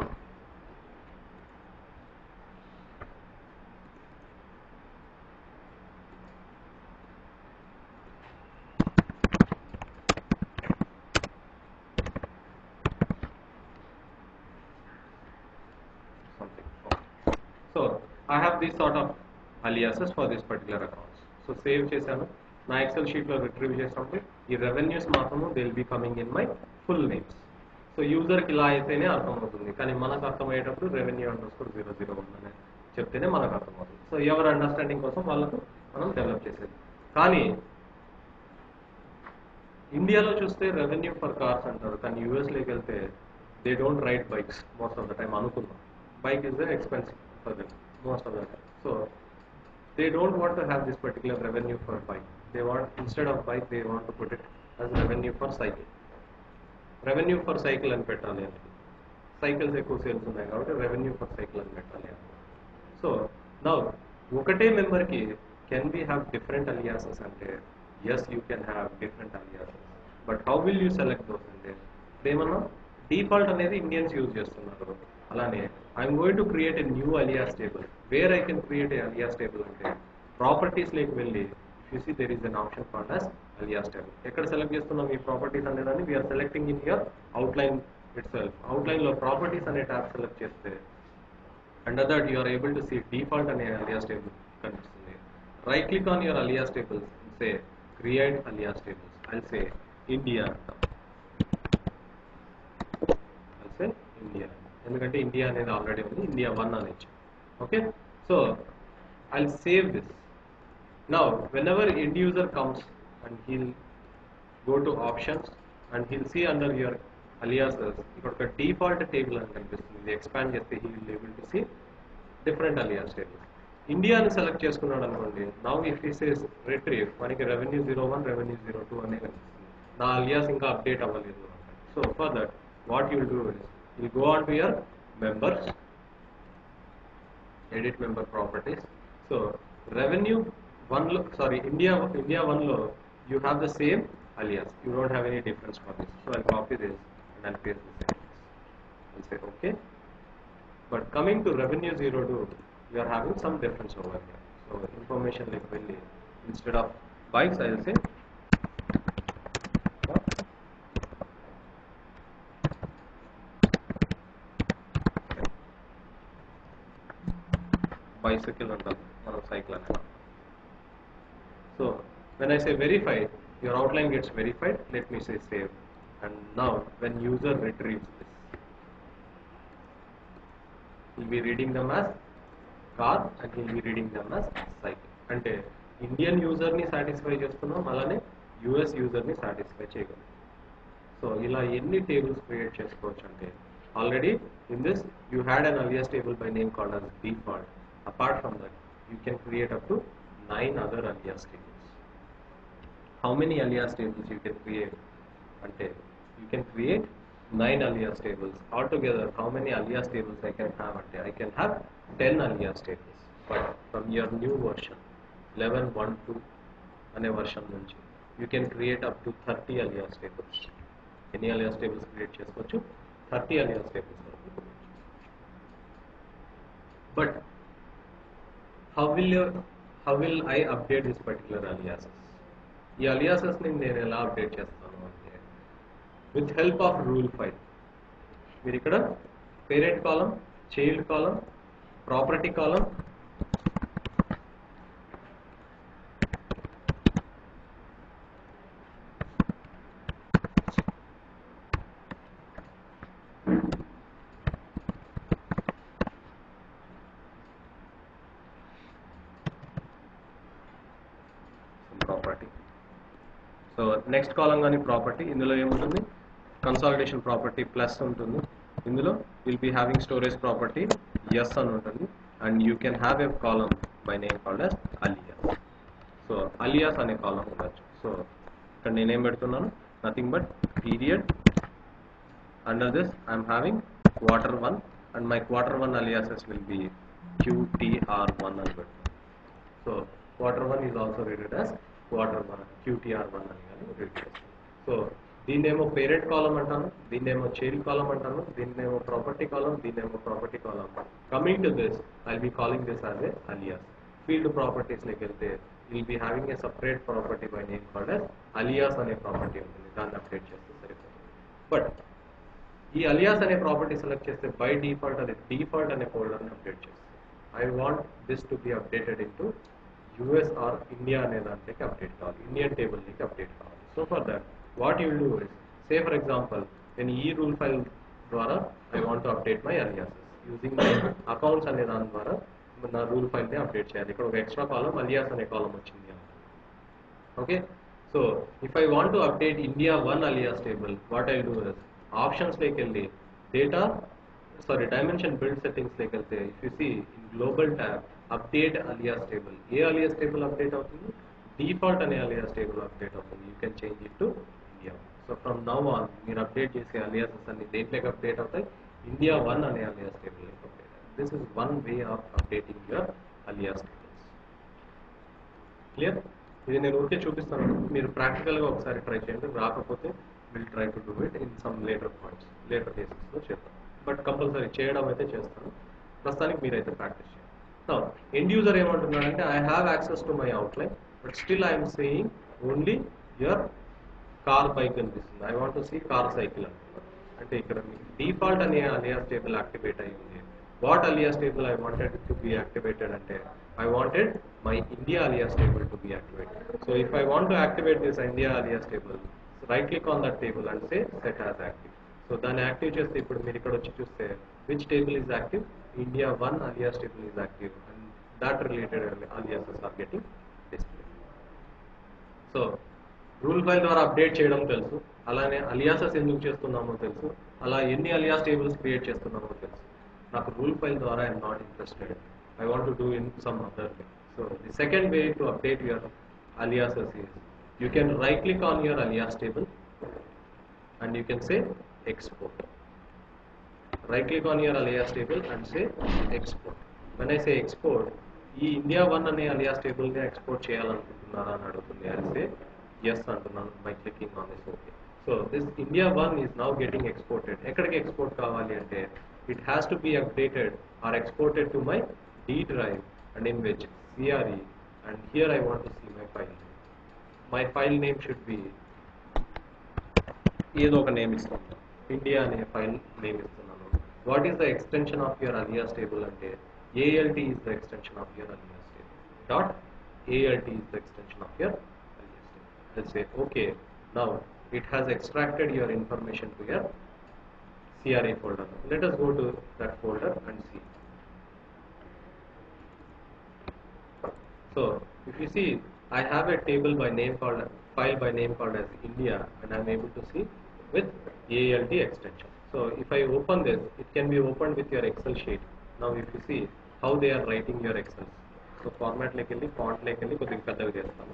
something. Okay. So I have these sort of aliases for this particular accounts. So save చేశాను నా XL షీట్లో retrieve చేసినప్పుడు ఈ revenues మాత్రము they will be coming in my full names so యూజర్కి ఇలా అయితేనే అర్థమవుతుంది కానీ మనకు అర్థమయ్యేటప్పుడు revenue underscore zero zero ఉందని చెప్తేనే మనకు అర్థమవుతుంది సో ఎవరి అండర్స్టాండింగ్ కోసం వాళ్ళకు మనం డెవలప్ చేసేది కానీ ఇండియాలో చూస్తే రెవెన్యూ ఫర్ కార్స్ అంటారు కానీ యూఎస్లోకి వెళ్తే they don't ride bikes most of the time అనుకున్నాం bike is expensive for them most of the time so they don't want to have this particular revenue for bike they want instead of bike they want to put it as revenue for cycle revenue for cycle అని పెట్టాలి అని cycles ఎక్కువ sales ఉన్నాయి కాబట్టి revenue for cycle అని పెట్టాలి అని so నా ఒకటే మెంబర్కి can be have different aliases అంటే yes you can have different aliases but how will you select those అంటే ఏమన్నా డిఫాల్ట్ అనేది ఇండియన్స్ యూజ్ చేస్తున్నారు అలానే I'm going to create a new alias table where I can create a alias table అంటే properties లేకి వెళ్ళి you see there is an option called as alias table ఎక్కడ select చేస్తున్నాం ఈ ప్రాపర్టీస్ అనేదాన్ని we're selecting in your outline itself outline లో properties అనే tab select చేస్తే under that you are able to see default అనే alias table కనిపిస్తుంది right click on your alias tables say create alias tables I say India I say India ఎందుకంటే India అనేది already ఉంది India one అని ఇచ్చాం okay so I save this now whenever end user comes and he'll go to options and he'll see under your aliases ఇక్కడ ఒక default table అని కనిపిస్తుంది ఇది ఎక్స్పాండ్ చేస్తే he will able to see different alias table ఇండియాని select చేసుకున్నాడు అనుకోండి now if he says retrieve మనకి revenue zero one revenue zero two అనే కనిపిస్తుంది నా అలియాస్ ఇంకా అప్డేట్ అవ్వలేదు so for that what you'll do is will go on to your members edit member properties so revenue one లో sorry India India one లో you have the same alias you don't have any difference for this so i'll copy this and i'll paste this alias i'll say okay but coming to revenue 02 you are having some difference over here so information like really instead of bikes i'll say bicycle అంటాం మనం cycle అనే so when I say verify, your outline gets verified. Let me say save. And now when user retrieves this, he'll be reading them as car and he'll be reading them as cycle. అంటే Indian యూజర్ని satisfy చేస్తున్నాం అలానే US యూజర్ని satisfy చేయగలం so ఇలా ఎన్ని tables create చేసుకోవచ్చు అంటే already in this you had an alias table by name called as default apart from that you can create up to nine other alias tables. How many alias tables you can create? Ante you can create nine alias tables. Altogether, how many alias tables I can have? Ante I can have ten alias tables. But from your new version, 11.1.2 అనే version నుంచి you can create up to 30 alias tables. ఎన్ని alias tables create చేసుకోవచ్చు 30 alias tables వరకు create చేసుకోవచ్చు. But how will you how will I update this particular aliases? ఈ aliases ని నేను ఎలా అప్డేట్ చేస్తాను అంటే with help of rule file మీరు ఇక్కడ parent column child column property column property so next column కానీ ప్రాపర్టీ ఇందులో ఏముంటుంది కన్సాలిడేషన్ ప్రాపర్టీ ప్లస్ ఉంటుంది ఇందులో will be having storage property ఎస్ అని ఉంటుంది and you can have a column by name called as alias so alias అనే column ఉండొచ్చు సో ఇక్కడ నేనేం పెడుతున్నాను nothing but period under this I'm having quarter 1 and my quarter 1 aliases will be qtr1 అని పెడతాను so quarter 1 is also rated as quarter 1 qtr1 అని కానీ read చేస్తాను సో దీన్నేమో పేరెంట్ కాలం అంటాను దీన్నేమో చైల్డ్ కాలం అంటాను దీన్నేమో ప్రాపర్టీ కాలం దీన్నేమో property column coming to this I be calling this as a alias field properties లోకి వెళ్తే will be having a separate property by name called as alias అనే property ఉంటుంది దాన్ని update చేస్తే సరిపోతుంది బట్ ఈ అలియాస్ అనే ప్రాపర్టీ సెలెక్ట్ చేస్తే బై డిఫాల్ట్ అది డిఫాల్ట్ అనే ఫోల్డర్ ని అప్డేట్ చేస్తుంది I want this to be updated into US or India అనే దాంట్లోకి అప్డేట్ కావాలి ఇండియన్ టేబుల్ లోకి అప్డేట్ కావాలి so for that what you do is say for example నేను ఈ రూల్ ఫైల్ ద్వారా I want to update my aliases using my accounts అనే దాని ద్వారా నా రూల్ ఫైల్ ని అప్డేట్ చేయాలి ఇక్కడ ఒక ఎక్స్ట్రా కాలం అలియాస్ అనే కాలం వచ్చింది okay so if i want to update india one alias table what i'll do is options like వెళ్ళి data sorry dimension build settings like వెళ్తే if you see in global tab update alias table ఏ alias table update అవుతుంది default అనే alias table update అవుతుంది you can change it to india so from now on మీరు update చేసే aliases అన్ని దేంట్లోకి update అవుతాయి ఇండియా వన్ అనే alias table లోకి update this is one way of updating your alias tables clear ఇది నేను ఊరికే చూపిస్తాను మీరు ప్రాక్టికల్గా ఒకసారి ట్రై చేయండి రాకపోతే will try to do it in some later points later కేసెస్లో చేద్దాం బట్ కంపల్సరీ చేయడం అయితే చేస్తాను ప్రస్తుతానికి మీరైతే ప్రాక్టీస్ చేయండి ఎండ్ యూజర్ ఏమంటున్నాడంటే I have access to my outline but still I'm saying only your car bike అనిపిస్తుంది I want to see car cycle అంటున్నాను అంటే ఇక్కడ డిఫాల్ట్ అనే అలియాస్ టేబుల్ యాక్టివేట్ అయ్యింది what alias table I wanted to be activated అంటే I wanted my India alias table to be activated so if I want to activate this India alias table right click on that table and say set as active so దాన్ని active చేస్తే ఇప్పుడు మీరు ఇక్కడ వచ్చి చూస్తే which table is active India one alias table is active and that related aliases are getting display so rule file ద్వారా update చేయడం తెలుసు అలానే అలియాసెస్ ఎందుకు చేస్తున్నామో తెలుసు అలా ఎన్ని అలియాస్ టేబుల్స్ క్రియేట్ చేస్తున్నామో తెలుసు నాకు రూల్ ఫైల్ ద్వారా I'm not interested I want to do in some other way so the second way to update your aliases is you can right click on your alias table and you can say export. Right click on your alias table and say export. When I say export, ఈ India one అనే alias table ని export చేయాలనుకుంటున్నారా అని అడుగుతుంది అని say yes అంటున్నాను by clicking on this okay so this India one is now getting exported ఎక్కడికి export కావాలి అంటే it has to be updated or exported to my D drive and in which CRE and here I want to see my file my file name should be ఏదో ఒక name ఇస్తున్నాను India అనే file name ఇస్తున్నాను what is the extension of your alias table అంటే ALT is the extension of your alias table dot ALT is the extension of your alias table I'll say okay now it has extracted your information to your CRA folder let us go to that folder and see So if you see, I have a table by name called file by name called as India, and I'm able to see with ALT extension. So if I open this, it can be opened with your Excel sheet. Now if you see how they are writing your Excel. So format like వెళ్ళి font like వెళ్ళి కొద్దిగా పెద్దగా చేస్తాను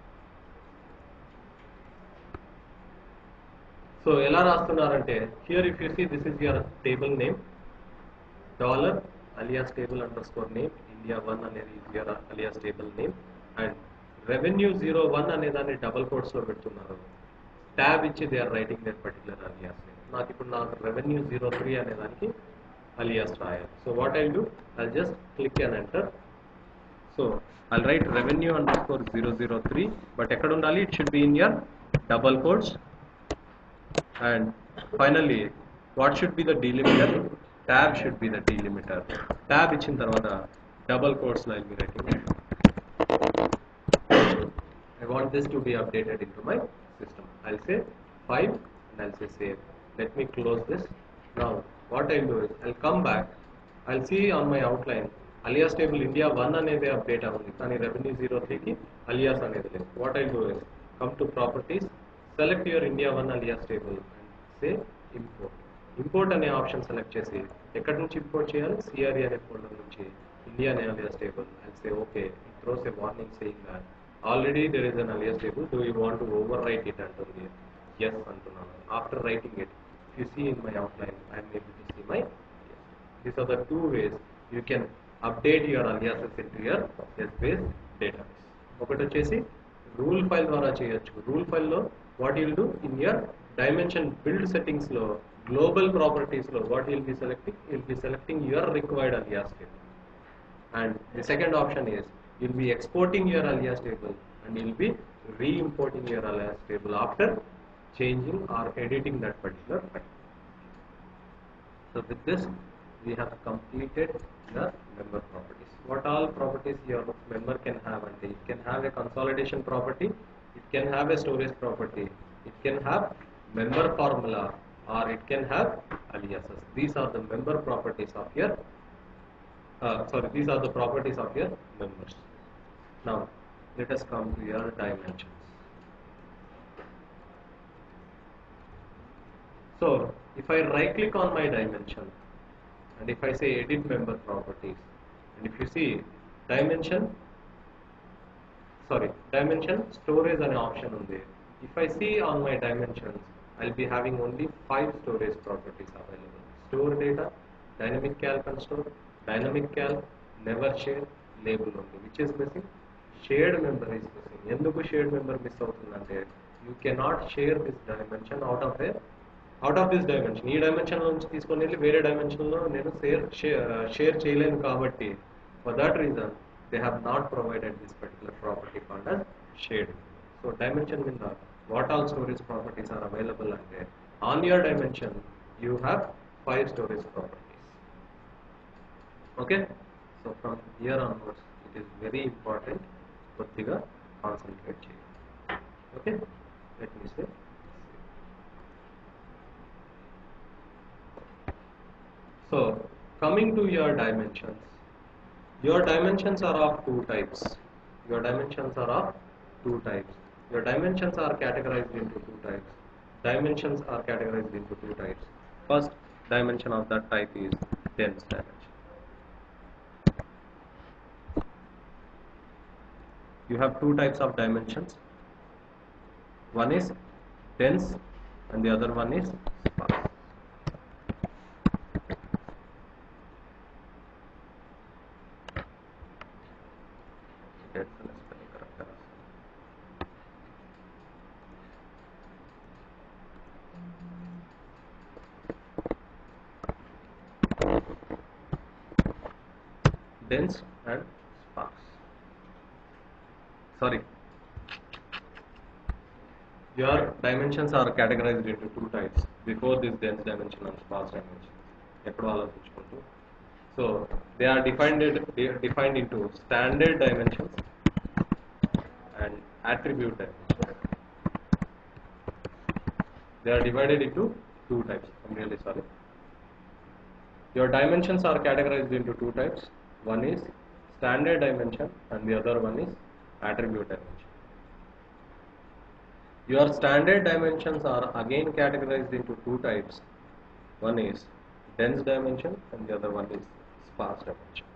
so ఎలా రాస్తున్నారంటే here if you see this is your table name dollar alias table underscore name India one అనేది your alias table name and revenue zero one అనే దాన్ని డబల్ కోట్స్ లో పెడుతున్నారు ట్యాబ్ ఇచ్చి they are writing that particular alias name నాకు ఇప్పుడు నాకు revenue zero three అనే దానికి అలియాస్ రాయాలి so what I do I just click and enter so I write revenue underscore zero zero three but ఎక్కడ ఉండాలి it should be in your double quotes and finally what should be the delimiter tab should be the delimiter tab ఇచ్చిన తర్వాత double quotes లో I'll be writing I want this to be updated into my system I'll say 5 and I'll say save let me close this now what I'll do is I'll come back I'll see on my outline alias table India 1 అనేది update అవుతుంది కానీ revenue zero త్రీకి alias అనేది లేదు what I do is come to properties select your India one alias table and say import import అనే option select చేసి ఎక్కడి నుంచి ఇంపోర్ట్ చేయాలి సిఆర్ఈ అనే ఫోల్డర్ నుంచి ఇండియా అనే alias table and say okay it throws a warning saying that already there is an alias table do you want to overwrite it అంటుంది yes అంటున్నాను after writing it you see in my outline I'm able to see my these are the two ways you can update your aliases into your SBase database. ఒకటి వచ్చేసి rule file ద్వారా చేయొచ్చు rule ఫైల్లో what you'll do in your dimension build settings లో global properties లో what will be selecting will be selecting your required alias table and the second option is you'll be exporting your alias table and you'll be re-importing your alias table after changing or editing that particular file. So with this, we have completed the member properties. What all properties your member can have and it can have a consolidation property, it can have a storage property, it can have member formula or it can have aliases. These are the member properties of your, uh, sorry, these are the properties of your members. Now, let us come to your dimensions. So, if I right click on my dimension and if I say edit member properties and if you see dimension sorry dimension storage an option on there if I see on my dimensions I'll be having only five storage properties available store data dynamic calc and store dynamic calc never share label only which is missing shared member is missing ఎందుకు shared member miss అవుతుందంటే you cannot share this dimension out of a out of this dimension ఈ dimension నుంచి తీసుకొని వెళ్ళి వేరే dimension లో నేను share share చేయలేను కాబట్టి for that reason they have not provided this particular property called as shared so dimension మీద what all storage properties are available అంటే on your dimension you have five storage properties okay so from here onwards it is very important కొద్దిగా concentrate చేయాలి okay let me say so coming to your dimensions your dimensions are of two types your dimensions are of two types your dimensions are categorized into two types dimensions are categorized into two types first dimension of that type is dense dimension you have two types of dimensions one is dense and the other one is sparse dense అనే spelling correct గా రాశాను. dense and sparse sorry your dimensions are categorized into two types before this dense dimension and sparse dimension ఎప్పుడు ఆలోచించుకుంటూ so they are defined they are defined into standard dimensions and attribute dimensions they are divided into two types i'm really sorry your dimensions are categorized into two types. One is standard dimension and the other one is attribute dimension. Your standard dimensions are again categorized into two types. One is dense dimension and the other one is sparse dimension.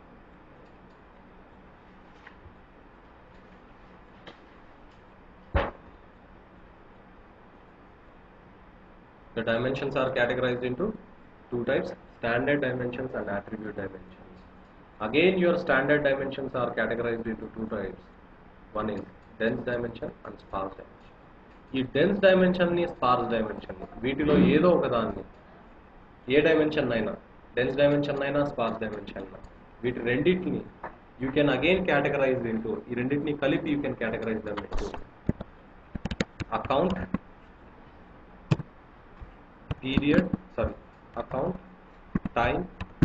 The dimensions are categorized into two types standard dimensions and attribute dimensions. Again, your standard dimensions are categorized into two types. One is dense dimension and sparse dimension. ఈ dense dimension ని sparse dimension వీటిలో ఏదో ఒక దాన్ని ఏ dimension అయినా dense dimension అయినా sparse dimension అయినా వీటి రెండింటిని you can again categorise into ఈ రెండింటిని కలిపి you can categorise them into account period sorry account time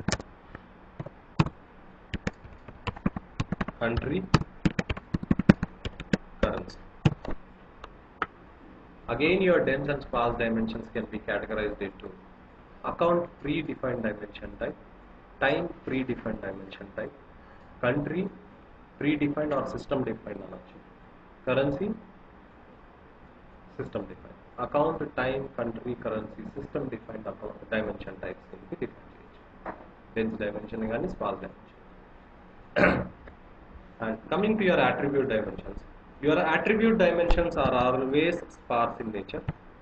country currency again your dense and sparse dimensions can be categorized into account predefined dimension type time predefined dimension type country predefined or system defined అనొచ్చు currency system defined account time country currency system defined account dimension types can be defined చేయొచ్చు dense dimension కానీ sparse dimension and coming to your attribute dimensions your attribute dimensions are always sparse in nature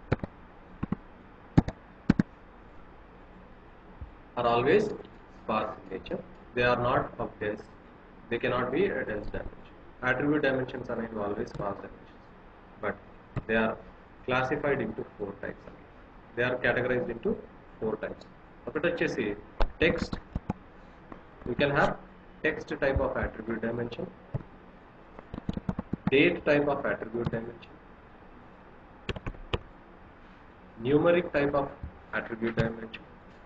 are always sparse in nature they are not of dense they cannot be a dense dimension attribute dimensions are always sparse dimensions but they are classified into four types again. they are categorized into four types ఒకటి వచ్చేసి text you can have text type of attribute dimension date type of attribute dimension numeric type of attribute dimension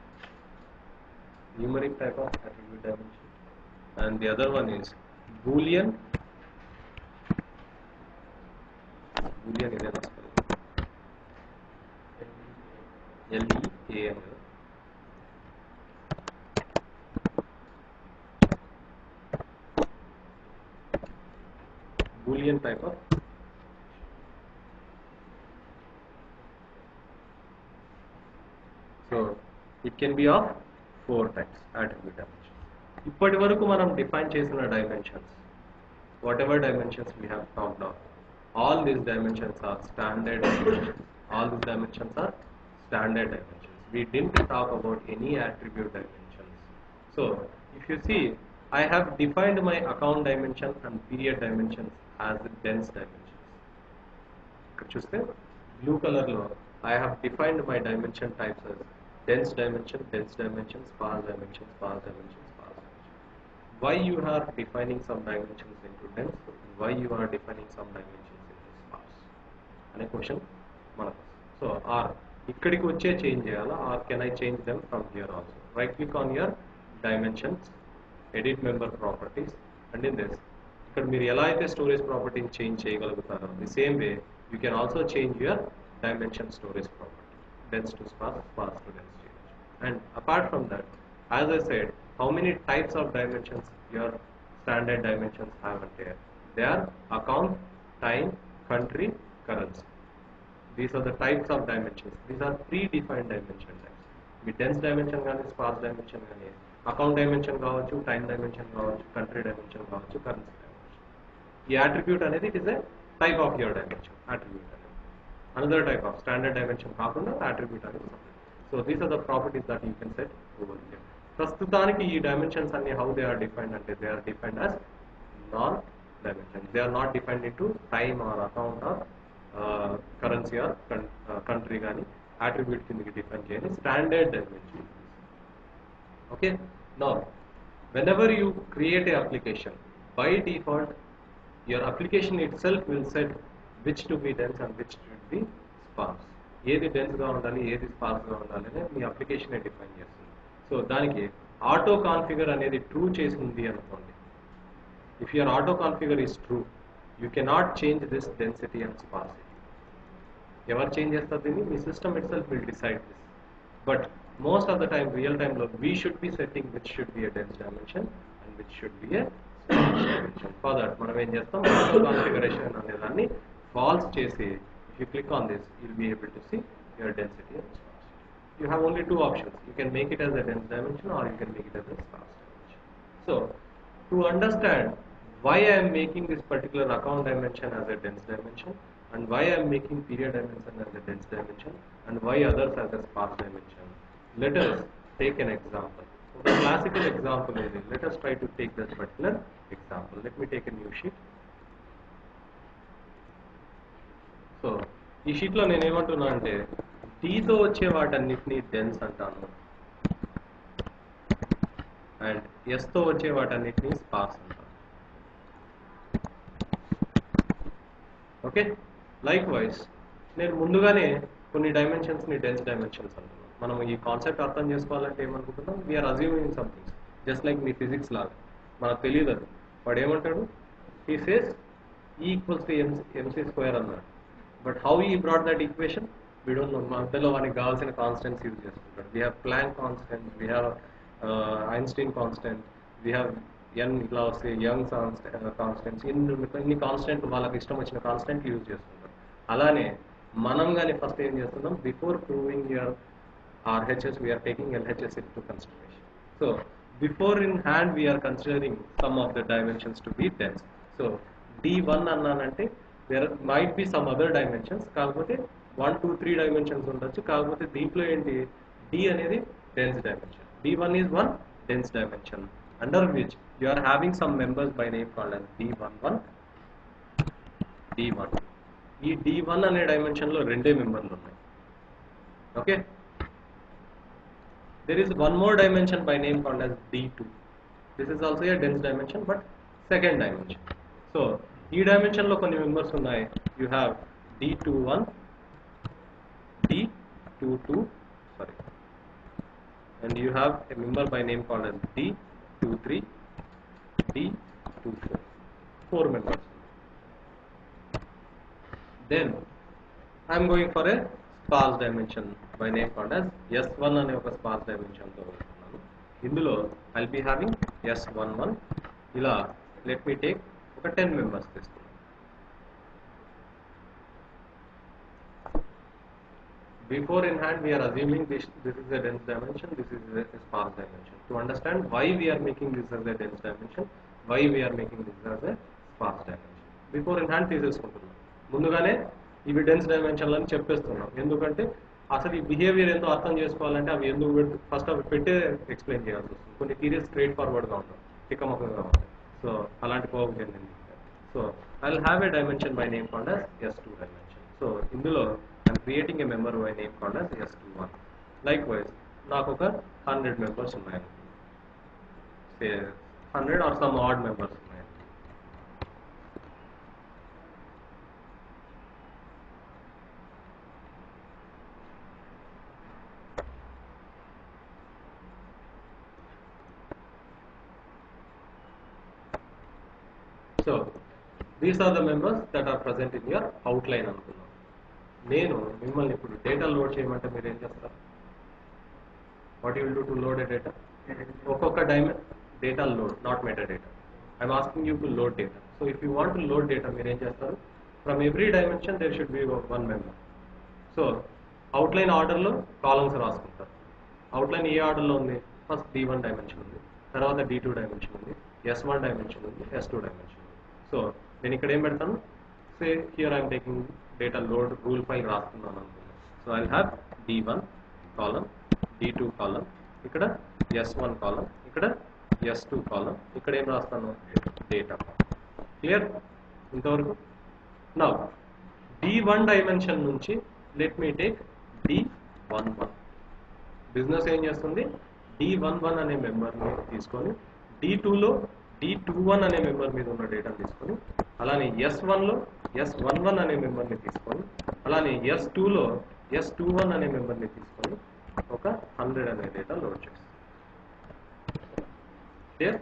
numeric type of attribute dimension and the other one is boolean boolean ఇదేనా ఎల్ఈఏఎన్ boolean type of so it can be of four types attribute dimensions ఇప్పటి వరకు మనం define చేసిన dimensions whatever dimensions we have talked of all these dimensions are standard dimensions all these dimensions are standard dimensions we didn't talk about any attribute dimensions so if you see I have defined my account dimension and period dimensions as dense dimensions. ఇక్కడ చూస్తే blue colour లో I have defined my dimension types as dense dimension, dense dimension, sparse dimension, sparse dimension, sparse dimension. Why you are defining some dimensions into dense? Why you are defining some dimensions into sparse? అనే question మనకు so or ఇక్కడికి వచ్చే change చేయాలా or can I change them from here also right click on your dimensions edit member properties and in this ఇక్కడ మీరు ఎలా అయితే storage ప్రాపర్టీని చేంజ్ చేయగలుగుతారో the same way you can also change your dimension storage property dense to sparse, sparse to dense change. And apart from that, as I said, how many types of dimensions your standard dimensions have in there? They are account, time, country, currency. These are the types of dimensions. These are predefined dimension types. మీ dense dimension కానీ sparse dimension కానీ account dimension కావచ్చు time dimension కావచ్చు country dimension కావచ్చు currency dimension ఈ attribute అనేది it is a type of your dimension attribute అనేది another type of standard dimension కాకుండా అట్రిబ్యూట్ అనేది so these are the properties that you can set over here ప్రస్తుతానికి ఈ dimensions అన్ని how they are defined అంటే they are defined as non dimension they are not defined into time or account or currency or country కానీ attribute కిందకి define చేయాలి standard dimension okay now whenever you create a application by default your application itself will set which to be dense and which should be sparse ఏది dense గా ఉండాలి ఏది sparse గా ఉండాలి అనేది మీ అప్లికేషన్ డిఫైన్ చేస్తుంది సో దానికి ఆటో కాన్ఫిగర్ అనేది ట్రూ చేసింది అనుకోండి if your auto configure is true you cannot change this density and sparsity ఎవరు చేంజ్ చేస్తారు దీన్ని మీ system itself will decide this but most of the time real టైంలో we should be setting which should be a dense dimension and which should be a dimension for that మనం ఏం చేస్తాం auto configuration అనే దాన్ని false చేసి if you click on this you'll be able to see your density and sparsity you have only two options you can make it as a dense dimension or you can make it as a sparse dimension so to understand why I am making this particular account dimension as a dense dimension and why I am making period dimension as a dense dimension and why others as a sparse dimension. Let us take an example. The classical example is, let us try to take this particular example. Let me take a new sheet. So ఈ షీట్లో నేను ఏమంటున్నా అంటే టీతో వచ్చే వాటన్నిటిని dense అంటాను and ఎస్తో వచ్చే వాటన్నిటిని స్పార్స్ అంటారు ఓకే లైక్ వైజ్ నేను ముందుగానే కొన్ని డైమెన్షన్స్ ని డెన్స్ డైమెన్షన్స్ అంటున్నాను మనం ఈ కాన్సెప్ట్ అర్థం చేసుకోవాలంటే ఏమనుకుంటున్నాం we're assuming something just like మీ ఫిజిక్స్ లాగా మనకు తెలియదు అది వాడు ఏమంటాడు ఈ says equals to MC MC square అన్నాడు బట్ హౌ ఈ brought that equation we don't know మధ్యలో వానికి కావాల్సిన కాన్స్టెంట్స్ యూజ్ చేసుకుంటాడు we have Planck constant we have Einstein constant we have N ఇట్లా వస్తే యంగ్ కాన్స్టెంట్స్ ఇన్ని ఇన్ని కాన్స్టెంట్ వాళ్ళకి ఇష్టం వచ్చిన కాన్స్టెంట్ యూజ్ చేసుకుంటారు అలానే మనం కానీ ఫస్ట్ ఏం చేస్తున్నాం before proving your RHS we're taking LHS into consideration so before in hand we're considering some of the dimensions to be dense so D one అన్నానంటే there might be some other dimensions కాకపోతే one two three dimensions ఉండొచ్చు కాకపోతే దీంట్లో ఏంటి D అనేది dense dimension D one is one dense dimension under which you are having some members by name called as D one one D one ఈ D one అనే dimension లో రెండే మెంబర్లు ఉన్నాయి okay there is one more dimension by name called as d2 this is also a dense dimension but second dimension so ఈ dimension లో కొన్ని members ఉన్నాయి you have d21 d22 sorry and you have a member by name called as d23 d24 four members then I am going for a sparse dimension by name called as S1 అనే ఒక sparse dimension తో వెళ్తున్నాను ఇందులో I be having S one one ఇలా let me take ఒక ten members తీసుకున్నాను Before in hand, we are assuming this, this is a dense dimension, this is a sparse dimension. To understand why we are making this as a dense dimension, why we are making this as a sparse dimension. Before in hand తీసేసుకుంటున్నాం ముందుగానే ఇవి dense డైమెన్షన్లు అని చెప్పేస్తున్నాం ఎందుకంటే అసలు ఈ behaviour ఎంతో అర్థం చేసుకోవాలంటే అవి ఎందుకు పెడుతు ఫస్ట్ అవి పెట్టే ఎక్స్ప్లెయిన్ చేయాల్సి వస్తుంది కొన్ని థీరీస్ స్ట్రైట్ ఫార్వర్డ్గా ఉంటాయి తిక్కమకంగా ఉంటాయి సో అలాంటి కోపం చెందింది so I will have a dimension by name called as S two dimension so ఇందులో I'm creating a member by name called as S two one likewise నాకు ఒక హండ్రెడ్ మెంబర్స్ ఉన్నాయి hundred or some odd members ఉన్నాయి so these are the members that are present in your outline అనుకున్నాం నేను మిమ్మల్ని ఇప్పుడు data load చేయమంటే మీరు ఏం చేస్తారు what you will do to load a data ఒక్కొక్క డైమెన్ data load not metadata I'm asking you to load data so if you want to load data మీరు ఏం చేస్తారు from every dimension there should be one member so outline ఆర్డర్లో columns రాసుకుంటారు outline ఏ ఆర్డర్లో ఉంది ఫస్ట్ డి వన్ డైమెన్షన్ ఉంది తర్వాత డి టూ డైమెన్షన్ ఉంది ఎస్ వన్ డైమెన్షన్ ఉంది ఎస్ టూ డైమెన్షన్ ఉంది సో నేను ఇక్కడ ఏం పెడతాను say here I'm taking data load rule file రాస్తున్నాను అనుకున్నాను so I have D one column D two column ఇక్కడ ఎస్ వన్ కాలం ఇక్కడ ఎస్ టూ కాలం ఇక్కడ ఏం రాస్తాను డేటా క్లియర్ ఇంతవరకు నా డి వన్ డైమెన్షన్ నుంచి let me take D one one business ఏం చేస్తుంది డి వన్ వన్ అనే మెంబర్ని తీసుకొని డి టూలో డి టూ వన్ అనే మెంబర్ మీద ఉన్న డేటాను తీసుకొని అలానే ఎస్ వన్లో ఎస్ వన్ వన్ అనే మెంబర్ని తీసుకొని అలానే ఎస్ టూలో ఎస్ టూ వన్ అనే మెంబర్ని తీసుకొని ఒక హండ్రెడ్ అనే డేటా లోడ్ చేస్తాం Here,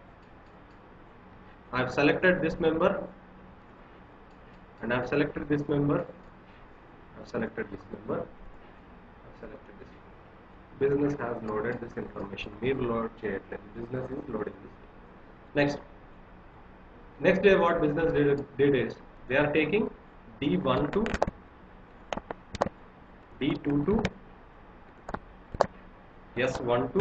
I have selected this member and I have selected this member. I have selected this member. I have selected this. Business has loaded this information. మీరు load చేయట్లేదు. Business is loading this. Next. Next day what business did, did is they are taking D12, D22, S12,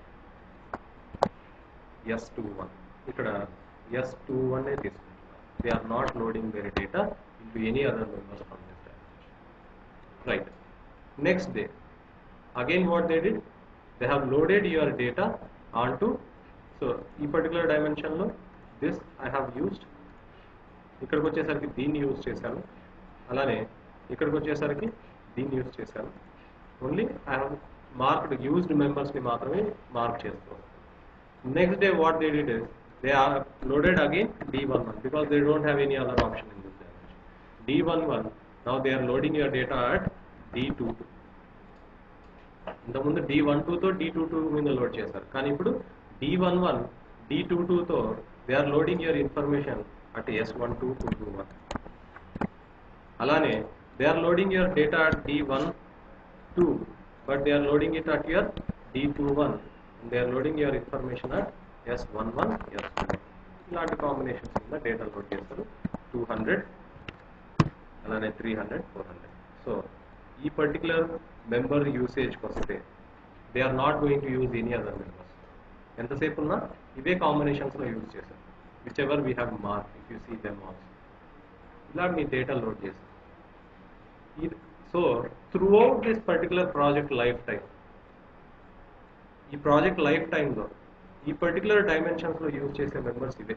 S two one ఇక్కడ S two one తీసుకుంటున్నారు they are not loading their data into any other members from this right next day again what they did they have loaded your data on to so ఈ particular డైమెన్షన్లో this I have used ఇక్కడికి వచ్చేసరికి దీన్ని use చేశాను అలానే ఇక్కడికి వచ్చేసరికి దీన్ని యూజ్ చేశాను only I have marked used మెంబర్స్ని మాత్రమే మార్క్ చేసుకోవాలి next day what they did is they are loaded again d11 because they don't have any other option in this dimension d11 now they are loading your data at d22 ఇంతకుముందు D one టూతో D two two మీద load చేశారు కానీ ఇప్పుడు D one one D two టూతో they are loading your information at S one two two two one అలానే they are loading your data at D one two but they are loading it at your D two one they are loading your information at S one one S two ఇలాంటి combinations కింద data load చేస్తారు two hundred అలానే three hundred four hundred so ఈ particular member యూసేజ్కి వస్తే they are not going to use any other members ఎంతసేపు ఉన్నా ఇవే కాంబినేషన్స్లో యూజ్ చేశారు whichever we have mark if you see them also ఇలా మీ డేటా లోడ్ చేశారు so throughout this particular project lifetime ఈ ప్రాజెక్ట్ లైఫ్ టైంలో ఈ పర్టికులర్ డైమెన్షన్స్లో యూజ్ చేసే మెంబర్స్ ఇవే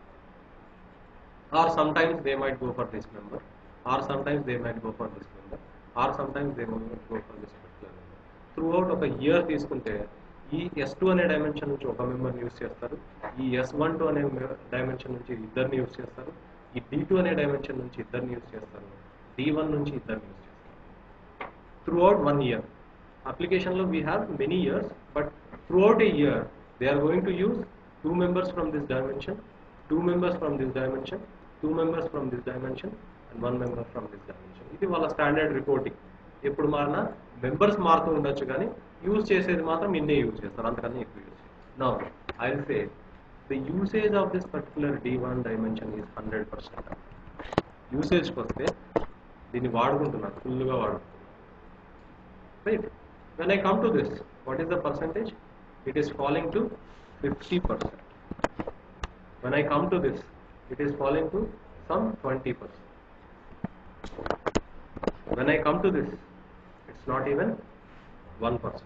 or sometimes they might go for this member or sometimes they might go for this member or sometimes they might go for this particular member throughout ఒక year తీసుకుంటే ఈ yes two అనే dimension నుంచి ఒక మెంబర్ని use చేస్తారు ఈ S one two అనే dimension నుంచి ఇద్దరిని యూజ్ చేస్తారు ఈ డి టూ అనే డైమెన్షన్ నుంచి ఇద్దరిని యూజ్ చేస్తారు డి వన్ నుంచి ఇద్దరిని యూజ్ చేస్తారు త్రూ అవుట్ వన్ ఇయర్ అప్లికేషన్లో we have many years but throughout a year they are going to use two members from this dimension two members from this dimension two members from this dimension and one member from this dimension ఇది వాళ్ళ standard reporting ఎప్పుడు మారినా members మారుతూ ఉండొచ్చు కానీ use చేసేది మాత్రం ఇన్నే యూజ్ చేస్తారు అంతకన్నా ఎక్కువ use no I will say the usage of this particular D one dimension is hundred percent యూసేజ్కి వస్తే దీన్ని వాడుకుంటున్నారు ఫుల్గా వాడుకుంటున్నారు right when I come to this, what is the percentage? It is falling to 50%. When I come to this, it is falling to some 20%. When I come to this, it's not even 1%.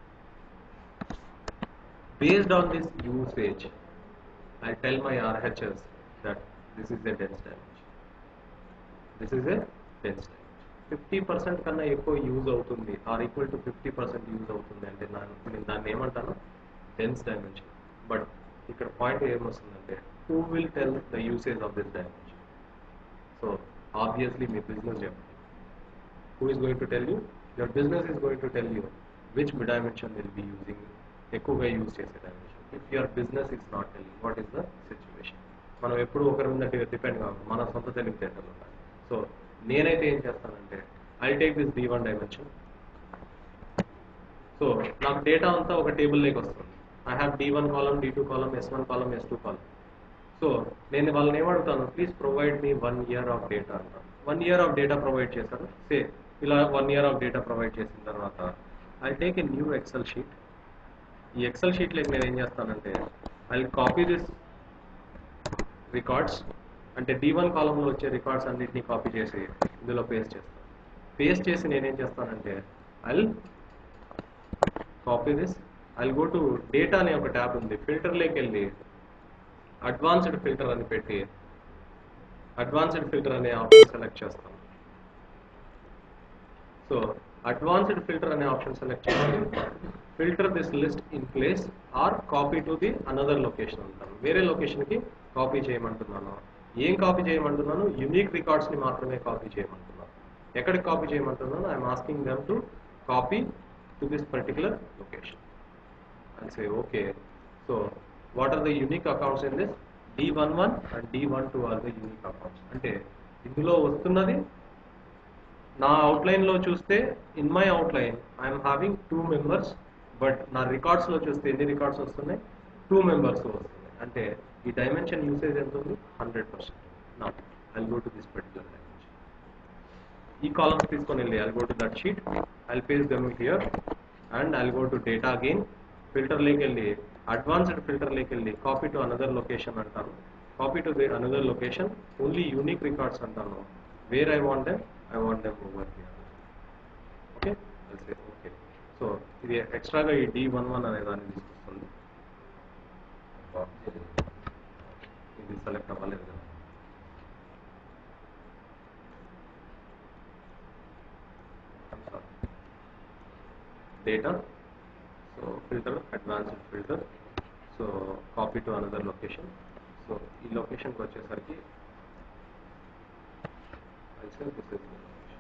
Based on this usage, I tell my RHS that this is a dense dimension. This is a dense dimension. Fifty percent కన్నా ఎక్కువ use అవుతుంది or equal to fifty percent use అవుతుంది అంటే నా- నేను దాన్ని ఏమంటాను dense dimension but ఇక్కడ పాయింట్ ఏమొస్తుందంటే who will tell the usage of this dimension so obviously మీ బిజినెస్ చెప్పండి who is going to tell you your business is going to tell you which dimension will be using ఎక్కువగా use చేసే dimension if your business is not telling what is the situation మనం ఎప్పుడు ఒకరి మీద depend కావాలి మన సొంత తెలివితేటలు ఉండాలి సో నేనైతే ఏం చేస్తానంటే I take this D one dimension so నాకు డేటా అంతా ఒక టేబుల్ లేకి వస్తుంది I have D one column D two column S one column S two column so నేను వాళ్ళని ఏమడుగుతాను please provide me one year of data అంటాను one year of data provide చేశారు సే ఇలా one year of data provide చేసిన తర్వాత I take a new Excel sheet ఈ Excel షీట్లోకి నేను ఏం చేస్తానంటే ఐ కాపీ దిస్ రికార్డ్స్ అంటే డి వన్ కాలంలో వచ్చే రికార్డ్స్ అన్నిటినీ కాపీ చేసి ఇందులో పేస్ట్ చేస్తాను పేస్ట్ చేసి నేనేం చేస్తానంటే I copy this I go to data అనే ఒక ట్యాబ్ ఉంది ఫిల్టర్లోకి వెళ్ళి అడ్వాన్స్డ్ ఫిల్టర్ అని పెట్టి అడ్వాన్స్డ్ ఫిల్టర్ అనే ఆప్షన్ సెలెక్ట్ చేస్తాను సో అడ్వాన్స్డ్ ఫిల్టర్ అనే ఆప్షన్ సెలెక్ట్ చేసి filter this list in place or copy to the another location అంటాను వేరే లొకేషన్కి కాపీ చేయమంటున్నాను ఏం కాపీ చేయమంటున్నాను యునిక్ రికార్డ్స్ని మాత్రమే కాపీ చేయమంటున్నాను ఎక్కడికి కాపీ చేయమంటున్నాను I'm asking them to copy to this particular location and say okay so what are the unique accounts in this d11 and d12 are the unique accounts అంటే ఇందులో వస్తున్నది నా outline లో చూస్తే in my outline I'm having two members but నా records లో చూస్తే ఎన్ని రికార్డ్స్ వస్తున్నాయి టూ మెంబర్స్ వస్తున్నాయి అంటే ఈ డైమెన్షన్ యూసేజ్ ఎంత ఉంది హండ్రెడ్ పర్సెంట్ నా I go to this particular dimension ఈ కాలమ్స్ తీసుకొని వెళ్ళి I go to that sheet I paste them here and I go to data again ఫిల్టర్లోకి వెళ్ళి అడ్వాన్స్డ్ ఫిల్టర్లోకి వెళ్ళి కాపీ టు అనదర్ లొకేషన్ అంటాను copy to the another location only unique records అంటాను where I want them I want them over here okay okay so ఇది ఎక్స్ట్రాగా ఈ డి వన్ వన్ అనే దాన్ని తీసుకొస్తుంది ఇది సెలెక్ట్ అవ్వలేదు కదా data so filter advanced filter so copy to another location so ఈ లొకేషన్కి వచ్చేసరికి I'll say this is the location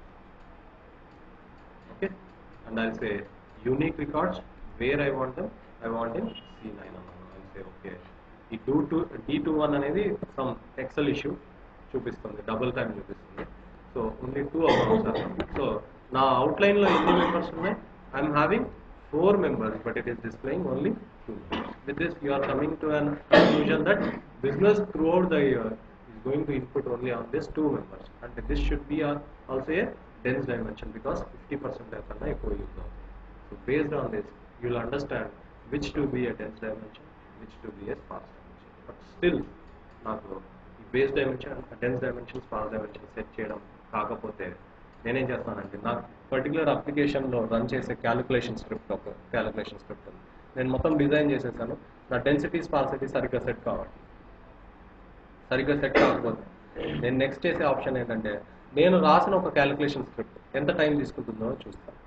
okay and I'll say unique records where I want them I want in C9 అన్నాను I'll say okay ఈ two two D two one అనేది some Excel issue చూపిస్తుంది double time చూపిస్తుంది so only two accounts so నా outline లో ఎన్ని members ఉన్నాయి I'm having four members but it is displaying only two with this you are coming to an conclusion that business throughout the year is going to input only on this two members and this should be a, also a dense dimension because 50% కన్నా ఎక్కువ use అవుతుంది so based on this you will understand which to be a dense dimension which to be a sparse dimension but still నాకు ఈ base dimension dense dimension sparse dimension set చేయడం కాకపోతే నేనేం చేస్తానంటే నాకు పర్టికులర్ అప్లికేషన్లో రన్ చేసే క్యాలిక్యులేషన్ స్క్రిప్ట్ ఒక క్యాలిక్యులేషన్ స్క్రిప్ట్ ఉంది నేను మొత్తం డిజైన్ చేసేసాను నా డెన్సిటీ స్పార్సిటీ సరిగ్గా సెట్ కావాలి సరిగ్గా సెట్ కాకపోతే నేను నెక్స్ట్ చేసే ఆప్షన్ ఏంటంటే నేను రాసిన ఒక క్యాలిక్యులేషన్ స్క్రిప్ట్ ఎంత టైం తీసుకుంటుందో చూస్తాను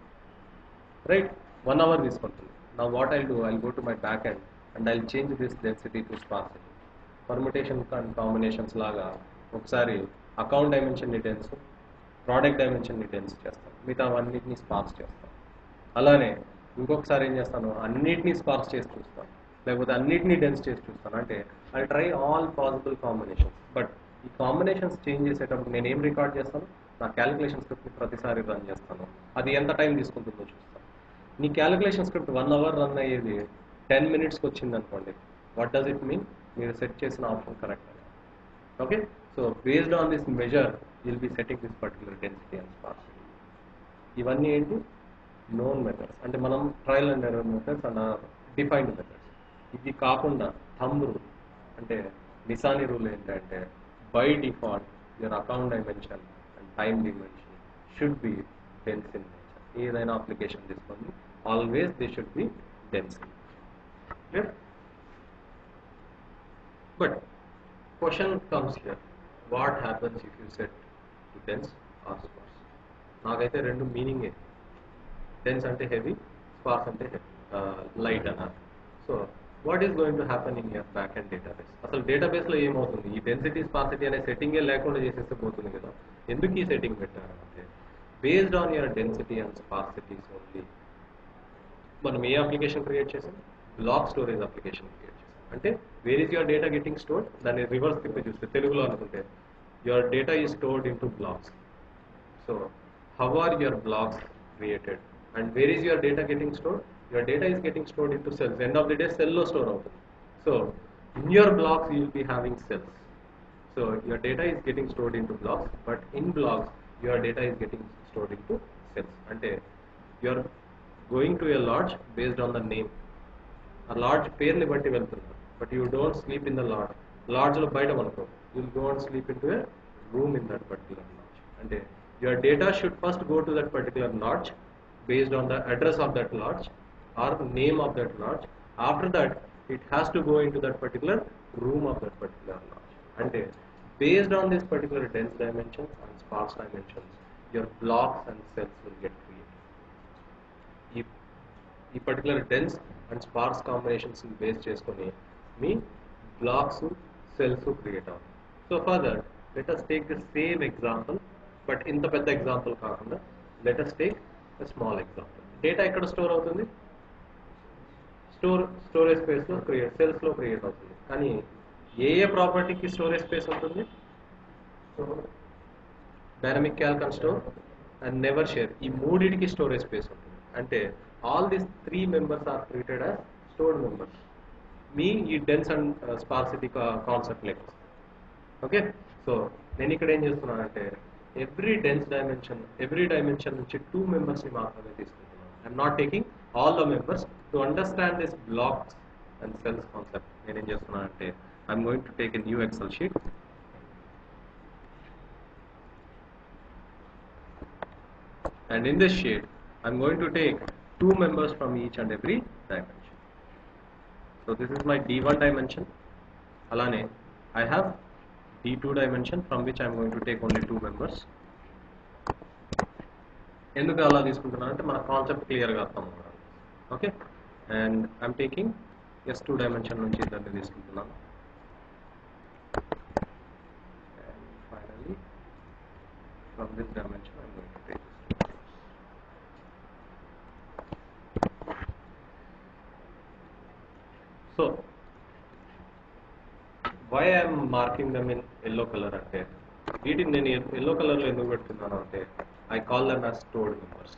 రైట్ వన్ అవర్ తీసుకుంటుంది నా what I do I go to my back end and I change this density to sparsity permutation and combinations లాగా ఒకసారి అకౌంట్ డైమెన్షన్ ని డెన్స్ ప్రోడక్ట్ డైమెన్షన్ ని డెన్స్ చేస్తాను మిగతా అన్నిటిని స్పార్స్ చేస్తాను అలానే ఇంకొకసారి ఏం చేస్తాను అన్నిటినీ స్పార్స్ చేసి చూస్తాను లేకపోతే అన్నిటినీ డెన్స్ చేసి చూస్తాను అంటే I try all possible combinations but ఈ కాంబినేషన్స్ చేంజ్ చేసేటప్పుడు నేను ఏం రికార్డ్ చేస్తాను నా క్యాలిక్యులేషన్ స్క్రిప్ట్ ప్రతిసారి రన్ చేస్తాను అది ఎంత టైం తీసుకుంటుందో చూస్తాను నీ calculation script one hour run అయ్యేది టెన్ మినిట్స్కి వచ్చింది అనుకోండి వాట్ డస్ ఇట్ మీన్ మీరు సెట్ చేసిన ఆప్షన్ కరెక్ట్ అని okay so based on this measure will be setting this particular density and sparsity ఇవన్నీ ఏంటి నోన్ మెథడ్స్ అంటే మనం trial and error methods and defined methods ఇది కాకుండా థంబ్ రూల్ అంటే నిసాని రూల్ ఏంటంటే by default your account dimension and time dimension should be dense in nature ఏదైనా అప్లికేషన్ తీసుకోండి always they should be dense clear but question comes here what happens if you set to dense or sparse నాకైతే రెండు meaning dense అంటే heavy sparse అంటే light అన్నారు so what is going to happen in your back end database అసలు database లో ఏమవుతుంది ఈ density sparsity అనే సెట్టింగే లేకుండా చేసేస్తే పోతుంది కదా ఎందుకు ఈ సెట్టింగ్ పెట్టారు అంటే based on your density and sparsities only మనం ఏ అప్లికేషన్ క్రియేట్ చేసాం బ్లాక్ స్టోరేజ్ అప్లికేషన్ క్రియేట్ చేసాం అంటే where is your data getting stored దాన్ని రివర్స్ తిప్పి చూస్తే తెలుగులో అనుకుంటే your data is stored into blocks so how are your blocks created and where is your data getting stored your data is getting stored into cells end of the day cell లో store అవుతుంది so in your blocks you will be having cells so your data is getting stored into blocks but in blocks your data is getting stored into cells అంటే you are going to a lodge based on the name ఆ lodge పేరుని బట్టి వెళ్తున్నారు but you don't sleep in the lodge లాడ్జ్లో బయట మనకు you go and sleep into a room in that particular lodge అంటే your data should first go to that particular lodge based on the address of that lodge or name of that lodge after that it has to go into that particular room of that particular lodge అంటే based on this particular dense dimensions and sparse dimensions your blocks and cells will get create ఈ ఈ particular dense and sparse combinations base చేసుకొని మీ blocks cells create అవుతాయి so further let us take the same example but ఇంత పెద్ద example కాకుండా let us take the small example data ఎక్కడ store అవుతుంది స్టోర్ స్టోరేజ్ స్పేస్లో క్రియేట్ సెల్స్లో క్రియేట్ అవుతుంది కానీ ఏ ఏ ప్రాపర్టీకి స్టోరేజ్ స్పేస్ ఉంటుంది dynamic calc and store and never share ఈ మూడిటికి స్టోరేజ్ స్పేస్ ఉంటుంది అంటే all these three members are treated as stored members మీ ఈ డెన్స్ అండ్ స్పార్సిటీ కాన్సెప్ట్ లెక్క ఓకే సో నేను ఇక్కడ ఏం చేస్తున్నానంటే every dense dimension every dimension నుంచి టూ మెంబర్స్ని మాత్రమే తీసుకుంటున్నాను I'm not taking all the members to understand this blocks and cells concept నేను ఏం చేస్తున్నానంటే I'm going to take a new Excel sheet and in this sheet I'm going to take two members from each and every dimension so this is my d1 dimension alane I have d2 dimension from which I'm going to take only two members ఎందుకు అలా తీసుకుంటున్నాను అంటే మన concept క్లియర్గా అర్థం అవ్వాలి okay and I'm taking S two dimension నుంచి ఇద్దరిని తీసుకుంటున్నాను and finally from this dimension I'm going to take this two members. So, why I am marking them in yellow color అంటే వీటిని నేను ఎల్లో కలర్లో ఎందుకు పెడుతున్నాను అంటే I call them as stored members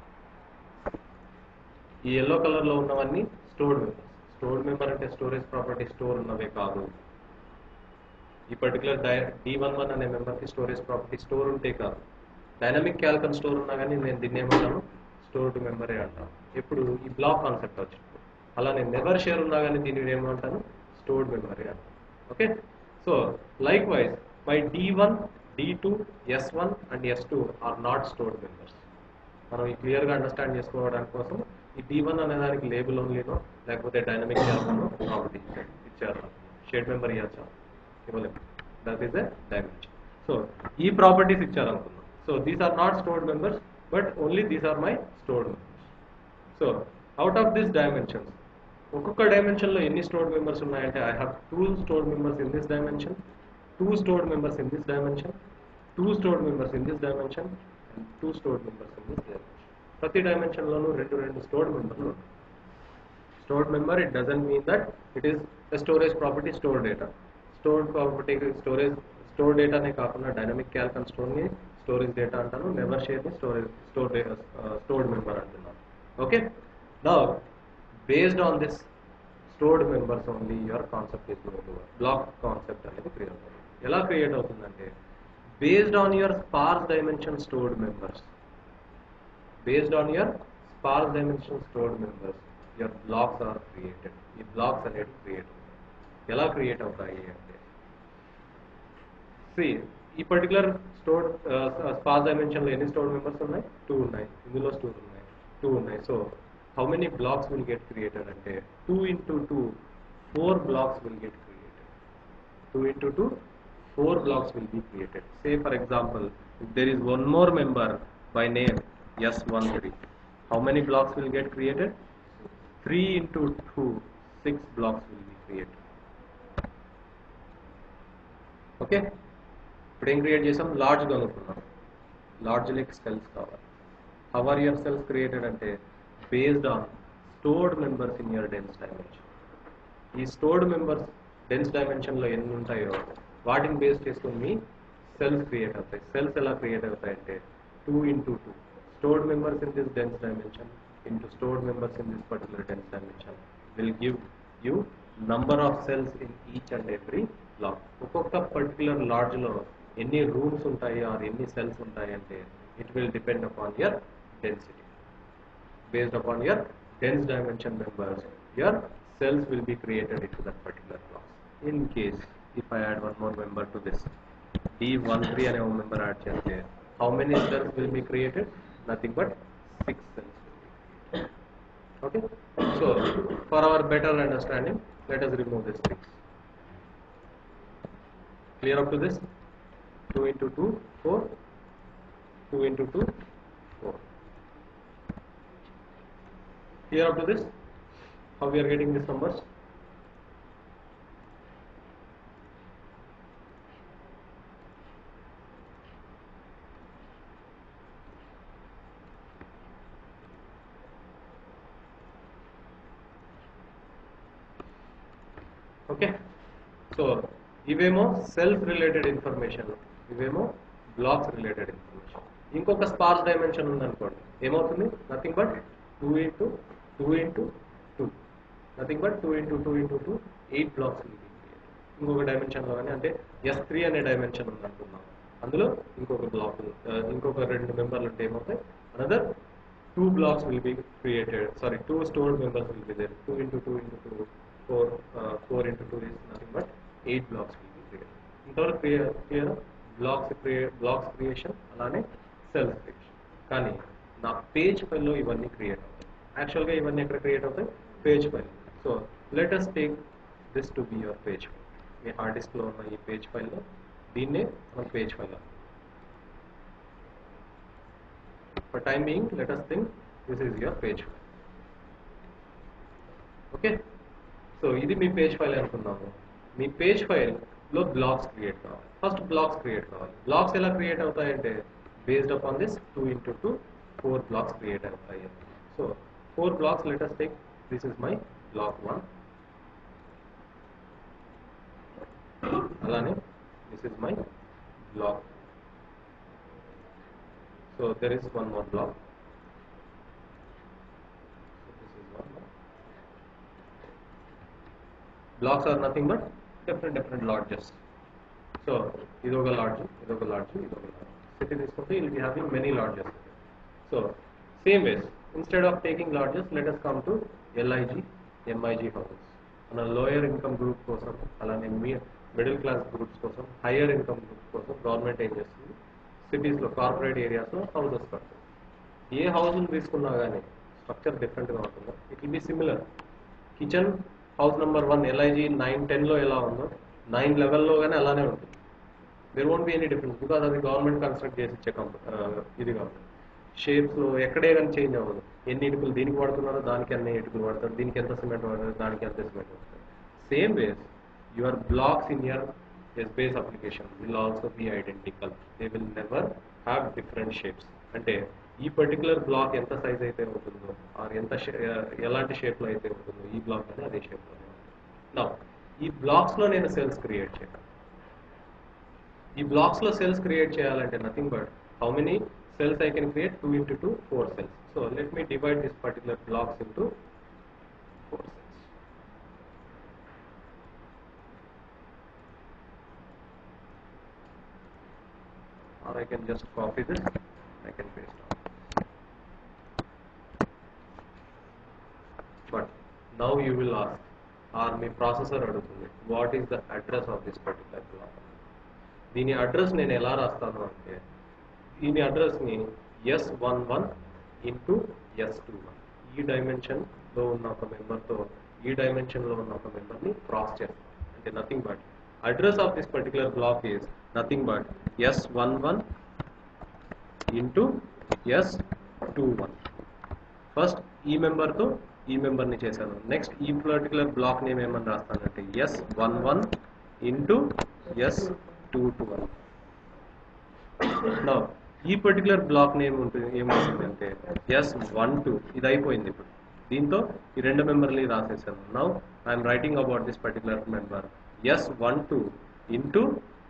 ఈ ఎల్లో కలర్లో ఉన్నవన్నీ స్టోర్డ్ మెంబర్స్ స్టోర్డ్ మెంబర్ అంటే స్టోరేజ్ ప్రాపర్టీ స్టోర్ ఉన్నవే కాదు ఈ పర్టికులర్ డై డి వన్ వన్ అనే మెంబర్కి స్టోరేజ్ ప్రాపర్టీ స్టోర్ ఉంటే కాదు డైనమిక్ క్యాల్కన్ స్టోర్ ఉన్నా కానీ నేను దీన్ని ఏమంటాను స్టోర్డ్ మెంబరే అంటాను ఇప్పుడు ఈ బ్లాక్ కాన్సెప్ట్ వచ్చింది అలానే నెవర్ షేర్ ఉన్నా కానీ దీన్ని ఏమంటాను స్టోర్డ్ మెమరీ అంటాను okay so likewise my D one D two S one and S two are not stored members మనం ఈ క్లియర్గా అండర్స్టాండ్ చేసుకోవడానికి కోసం ఈ డి వన్ అనే దానికి లేబుల్ ఓన్లీనో లేకపోతే డైనమిక్ క్యాల్కనో ప్రాపర్టీ ఇచ్చారు షేడ్ మెంబర్ ఇవ్వచ్చు ఇవ్వలేదు that is a dimension so ఈ ప్రాపర్టీస్ ఇచ్చారు అనుకుందాం so these are not stored members but only these are my stored members so out of this dimensions ఒక్కొక్క డైమెన్షన్ లో ఎన్ని స్టోర్డ్ మెంబర్స్ ఉన్నాయంటే I have two stored members in this dimension two stored members in this dimension two stored members in this dimension and two stored members in this dimension ప్రతి dimension లోనూ రెండు రెండు stored మెంబర్లు ఉంటాయి stored member it doesn't mean that it is a storage property stored data stored property storage stored data నే కాకుండా dynamic calc and store ని storage data అంటాను నెవర్ షేర్ ని స్టోరేజ్ స్టోర్ స్టోర్డ్ మెంబర్ అంటున్నాను okay now based on this stored members only your concept is block concept అనేది create అవుతుంది ఎలా create అవుతుందంటే based on your sparse dimension stored members based on your sparse dimension stored members your blocks are created ఈ blocks అనేవి create అవుతాయి ఎలా create అవుతాయి అంటే సి ఈ పర్టికులర్ స్టోర్డ్ స్పార్స్ డైమెన్షన్ లో ఎన్ని స్టోర్డ్ మెంబర్స్ ఉన్నాయి టూ ఉన్నాయి ఇందులో స్టోర్ ఉన్నాయి టూ ఉన్నాయి so how many blocks will get created అంటే two into two four blocks will get created 2 into 2 4 blocks will be created say for example if there is one more member by name s13 how many blocks will get created 3 into 2 6 blocks will be created okay ఇప్పుడు ఏం create చేసాం large కనుక్కున్నాం large లెక్ cells కావాలి how are your cells created అంటే based on stored members in your dense dimension ఈ stored members dense డైమెన్షన్లో ఎన్ని ఉంటాయో వాటిని బేస్ చేసుకుని మీ సెల్స్ క్రియేట్ అవుతాయి సెల్స్ ఎలా క్రియేట్ అవుతాయి అంటే two into two stored members in this dense dimension into stored members in this particular dense dimension will give you number of cells in each and every block ఒక్కొక్క particular లాడ్జ్లో ఎన్ని rooms ఉంటాయి or ఎన్ని cells ఉంటాయి అంటే it will depend upon your density based upon your dense dimension members, your cells will be created into that particular class. In case, if I add one more member to this, D13 అనే ఒక member add చేస్తే, how many cells will be created? Nothing but six cells will be created. Okay? So, for our better understanding, let us remove this six. Clear up to this? 2 into 2, 4. 2 into 2, 4. Clear up to this? How we are getting these numbers? Okay so ఇవేమో cell related information ఇవేమో blocks related information ఇంకొక sparse dimension ఉందనుకోండి ఏమవుతుంది nothing but two into two into two nothing but two into two into two eight blocks ఇంకొక డైమెన్షన్లో కానీ అంటే yes three అనే డైమెన్షన్ ఉంది అనుకున్నాం అందులో ఇంకొక బ్లాక్ ఇంకొక రెండు మెంబర్లు ఉంటే ఏమవుతాయి another two blocks will be created sorry two stored members will be there two into two into two four four into two is nothing but eight blocks will be create ఇంతవరకు clear clear blocks create blocks creation అలానే cells creation కానీ నా page ఫైల్లో ఇవన్నీ create అవుతాయి యాక్చువల్గా ఇవన్నీ ఎక్కడ క్రియేట్ అవుతాయి page file so let us take this to be your page file మీ హార్డ్ డిస్క్లో ఉన్న ఈ పేజ్ ఫైల్లో దీన్నే మనం page file for time being let us think this is your page file okay so ఇది మీ పేజ్ ఫైల్ అనుకున్నాము మీ పేజ్ ఫైల్లో బ్లాక్స్ క్రియేట్ కావాలి ఫస్ట్ బ్లాక్స్ క్రియేట్ కావాలి బ్లాక్స్ ఎలా క్రియేట్ అవుతాయంటే based upon this two into two four blocks create అవుతాయి so four blocks let us take this is my block one అలానే this is my block so there is one more block this is one blocks are nothing but different different lodges so ఇదొక lodge ఇదొక lodge ఇదొక lodge city తీసుకుంటే will be having many lodges so same ways instead of taking lodges let us come to LIG MIG houses మన lower income group కోసం అలానే మీ middle class groups కోసం higher income groups కోసం government ఏం చేస్తుంది సిటీస్లో కార్పొరేట్ ఏరియాస్లో హౌసెస్ కడుతుంది ఏ హౌస్ని తీసుకున్నా కానీ స్ట్రక్చర్ డిఫరెంట్గా ఉంటుందో it will be similar kitchen house number one LIG nine టెన్లో ఎలా ఉందో నైన్ లెవెల్లో కానీ అలానే ఉంటుంది there won't be any difference because అది గవర్నమెంట్ కన్స్ట్రక్ట్ చేసి ఇచ్చే కంప ఇది కాబట్టి షేప్స్లో ఎక్కడే కానీ చేంజ్ అవ్వదు ఎన్ని ఇటుకలు దీనికి వాడుతున్నారో దానికి అన్ని ఇటుకలు వాడతారు దీనికి ఎంత సిమెంట్ వాడతారు దానికి ఎంత సిమెంట్ వాడతారు same ways your blocks in your S base application will also be identical they will never have different shapes అంటే ఈ పర్టికులర్ బ్లాక్ ఎంత సైజ్ అయితే ఉంటుందో ఆర్ ఎంత షే- ఎలాంటి షేప్లో అయితే ఉంటుందో ఈ బ్లాక్ అనేది అదే షేప్లోనే ఉంటుంది నా ఈ బ్లాక్స్లో నేను సెల్స్ క్రియేట్ చేయాలి ఈ బ్లాక్స్ లో సెల్స్ క్రియేట్ చేయాలంటే nothing but how many cells I can create two into two four cells so let me divide this particular blocks into four cells or I can just copy this I can paste on but now you will ask or మీ processor అడుగుతుంది what is the address of this particular block దీని address నేను ఎలా రాస్తాను అంటే దీని అడ్రస్ని S one one into S two one ఈ డైమెన్షన్లో ఉన్న ఒక మెంబర్తో ఈ డైమెన్షన్లో ఉన్న ఒక మెంబర్ని క్రాస్ చేస్తాను అంటే nothing but address of this particular block is nothing but S one one into S two one first ఈ మెంబర్తో ఈ మెంబర్ని చేశాను నెక్స్ట్ ఈ పర్టికులర్ బ్లాక్ నేమ్ ఏమని రాస్తానంటే S one one into S two two one నా ఈ పర్టికులర్ బ్లాక్ నేమ్ ఉంటుంది ఏమవుతుంది అంటే ఎస్ వన్ టూ ఇది అయిపోయింది ఇప్పుడు దీంతో ఈ రెండు మెంబర్ని రాసేసాను now I'm writing about this particular member S one two into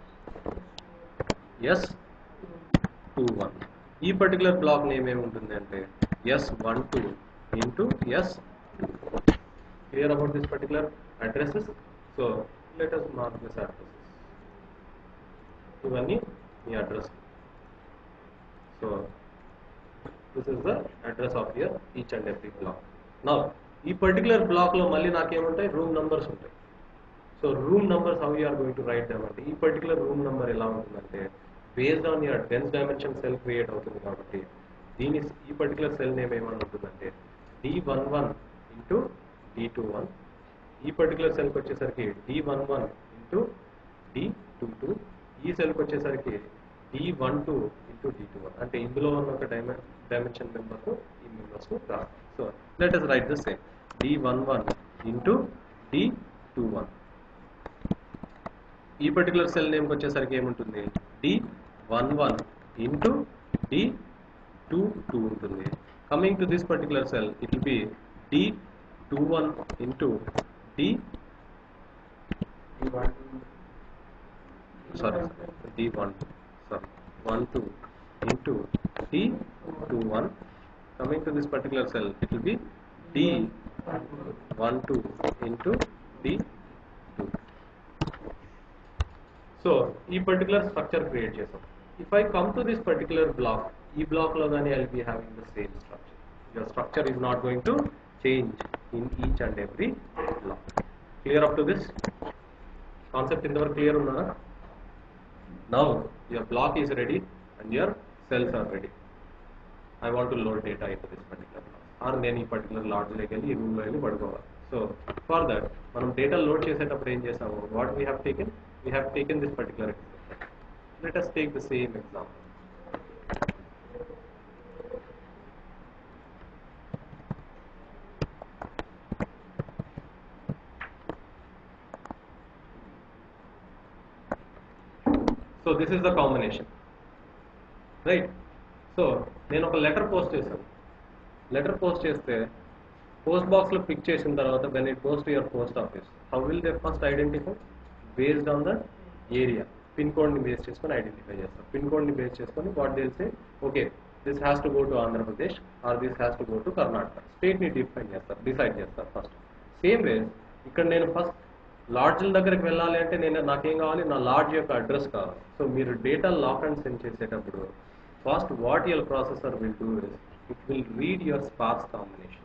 S two one ఈ పర్టికులర్ బ్లాక్ నేమ్ ఏముంటుంది అంటే S one two into S clear about this particular addresses so let us mark this addresses ఇవన్నీ మీ address so this is the address of your each and every block నా ఈ particular బ్లాక్లో మళ్ళీ నాకేముంటాయి room numbers ఉంటాయి so room numbers how you are going to write them అంటే ఈ పర్టికులర్ రూమ్ నెంబర్ ఎలా ఉంటుందంటే based on your dense dimension cell create అవుతుంది కాబట్టి దీని ఈ పర్టికులర్ సెల్ నేమ్ ఏమని ఉంటుందంటే D one one into D two one ఈ పర్టికులర్ సెల్కి వచ్చేసరికి D one one into D two two ఈ సెల్కి వచ్చేసరికి D one two into D two one అంటే ఇందులో ఉన్న ఒక డైమె డైమెన్షన్ మెంబర్కు ఈ మెంబర్స్ రాదు so let us write the same D one one into D two one ఈ పర్టికులర్ సెల్ నేమ్కి వచ్చేసరికి ఏముంటుంది D one one into D two two ఉంటుంది coming to this particular cell it will be D two one into D ఈ వాటి sorry d one sorry one two into d two one coming to this particular cell it will be d one two into d two so ఈ particular structure create చేసాం if I come to this particular block ఈ block లో కానీ I be having the same structure your structure is not going to change in each and every block clear up to this concept ఇంతవరకు clear ఉన్నారా Now your block is ready and your cells are ready. I want to load data into this particular block. Or నేను ఈ particular లాడ్జ్లోకి వెళ్ళి ఈ రూమ్లో వెళ్ళి పడుకోవాలి so for that మనం డేటా లోడ్ చేసేటప్పుడు ఏం చేసాము what we have taken we have taken this particular example let us take the same example so this is the combination right so నేను ఒక లెటర్ పోస్ట్ చేశాను లెటర్ పోస్ట్ చేస్తే post బాక్స్లో pick చేసిన తర్వాత when it goes to your post office how will they first identify based on the area pin కోడ్ని base చేసుకొని identify చేస్తారు పిన్ కోడ్ని బేస్ చేసుకొని వాట్ తెలిసి okay this has to go to Andhra Pradesh or this has to go to Karnataka స్టేట్ని define చేస్తారు decide చేస్తారు first same way ఇక్కడ నేను ఫస్ట్ లాడ్జ్ల దగ్గరికి వెళ్ళాలి అంటే నేను నాకేం కావాలి నా లాడ్జ్ యొక్క అడ్రస్ కావాలి సో మీరు డేటా లాక్ అండ్ సెండ్ చేసేటప్పుడు first what your processor will do is it will read your sparse combinations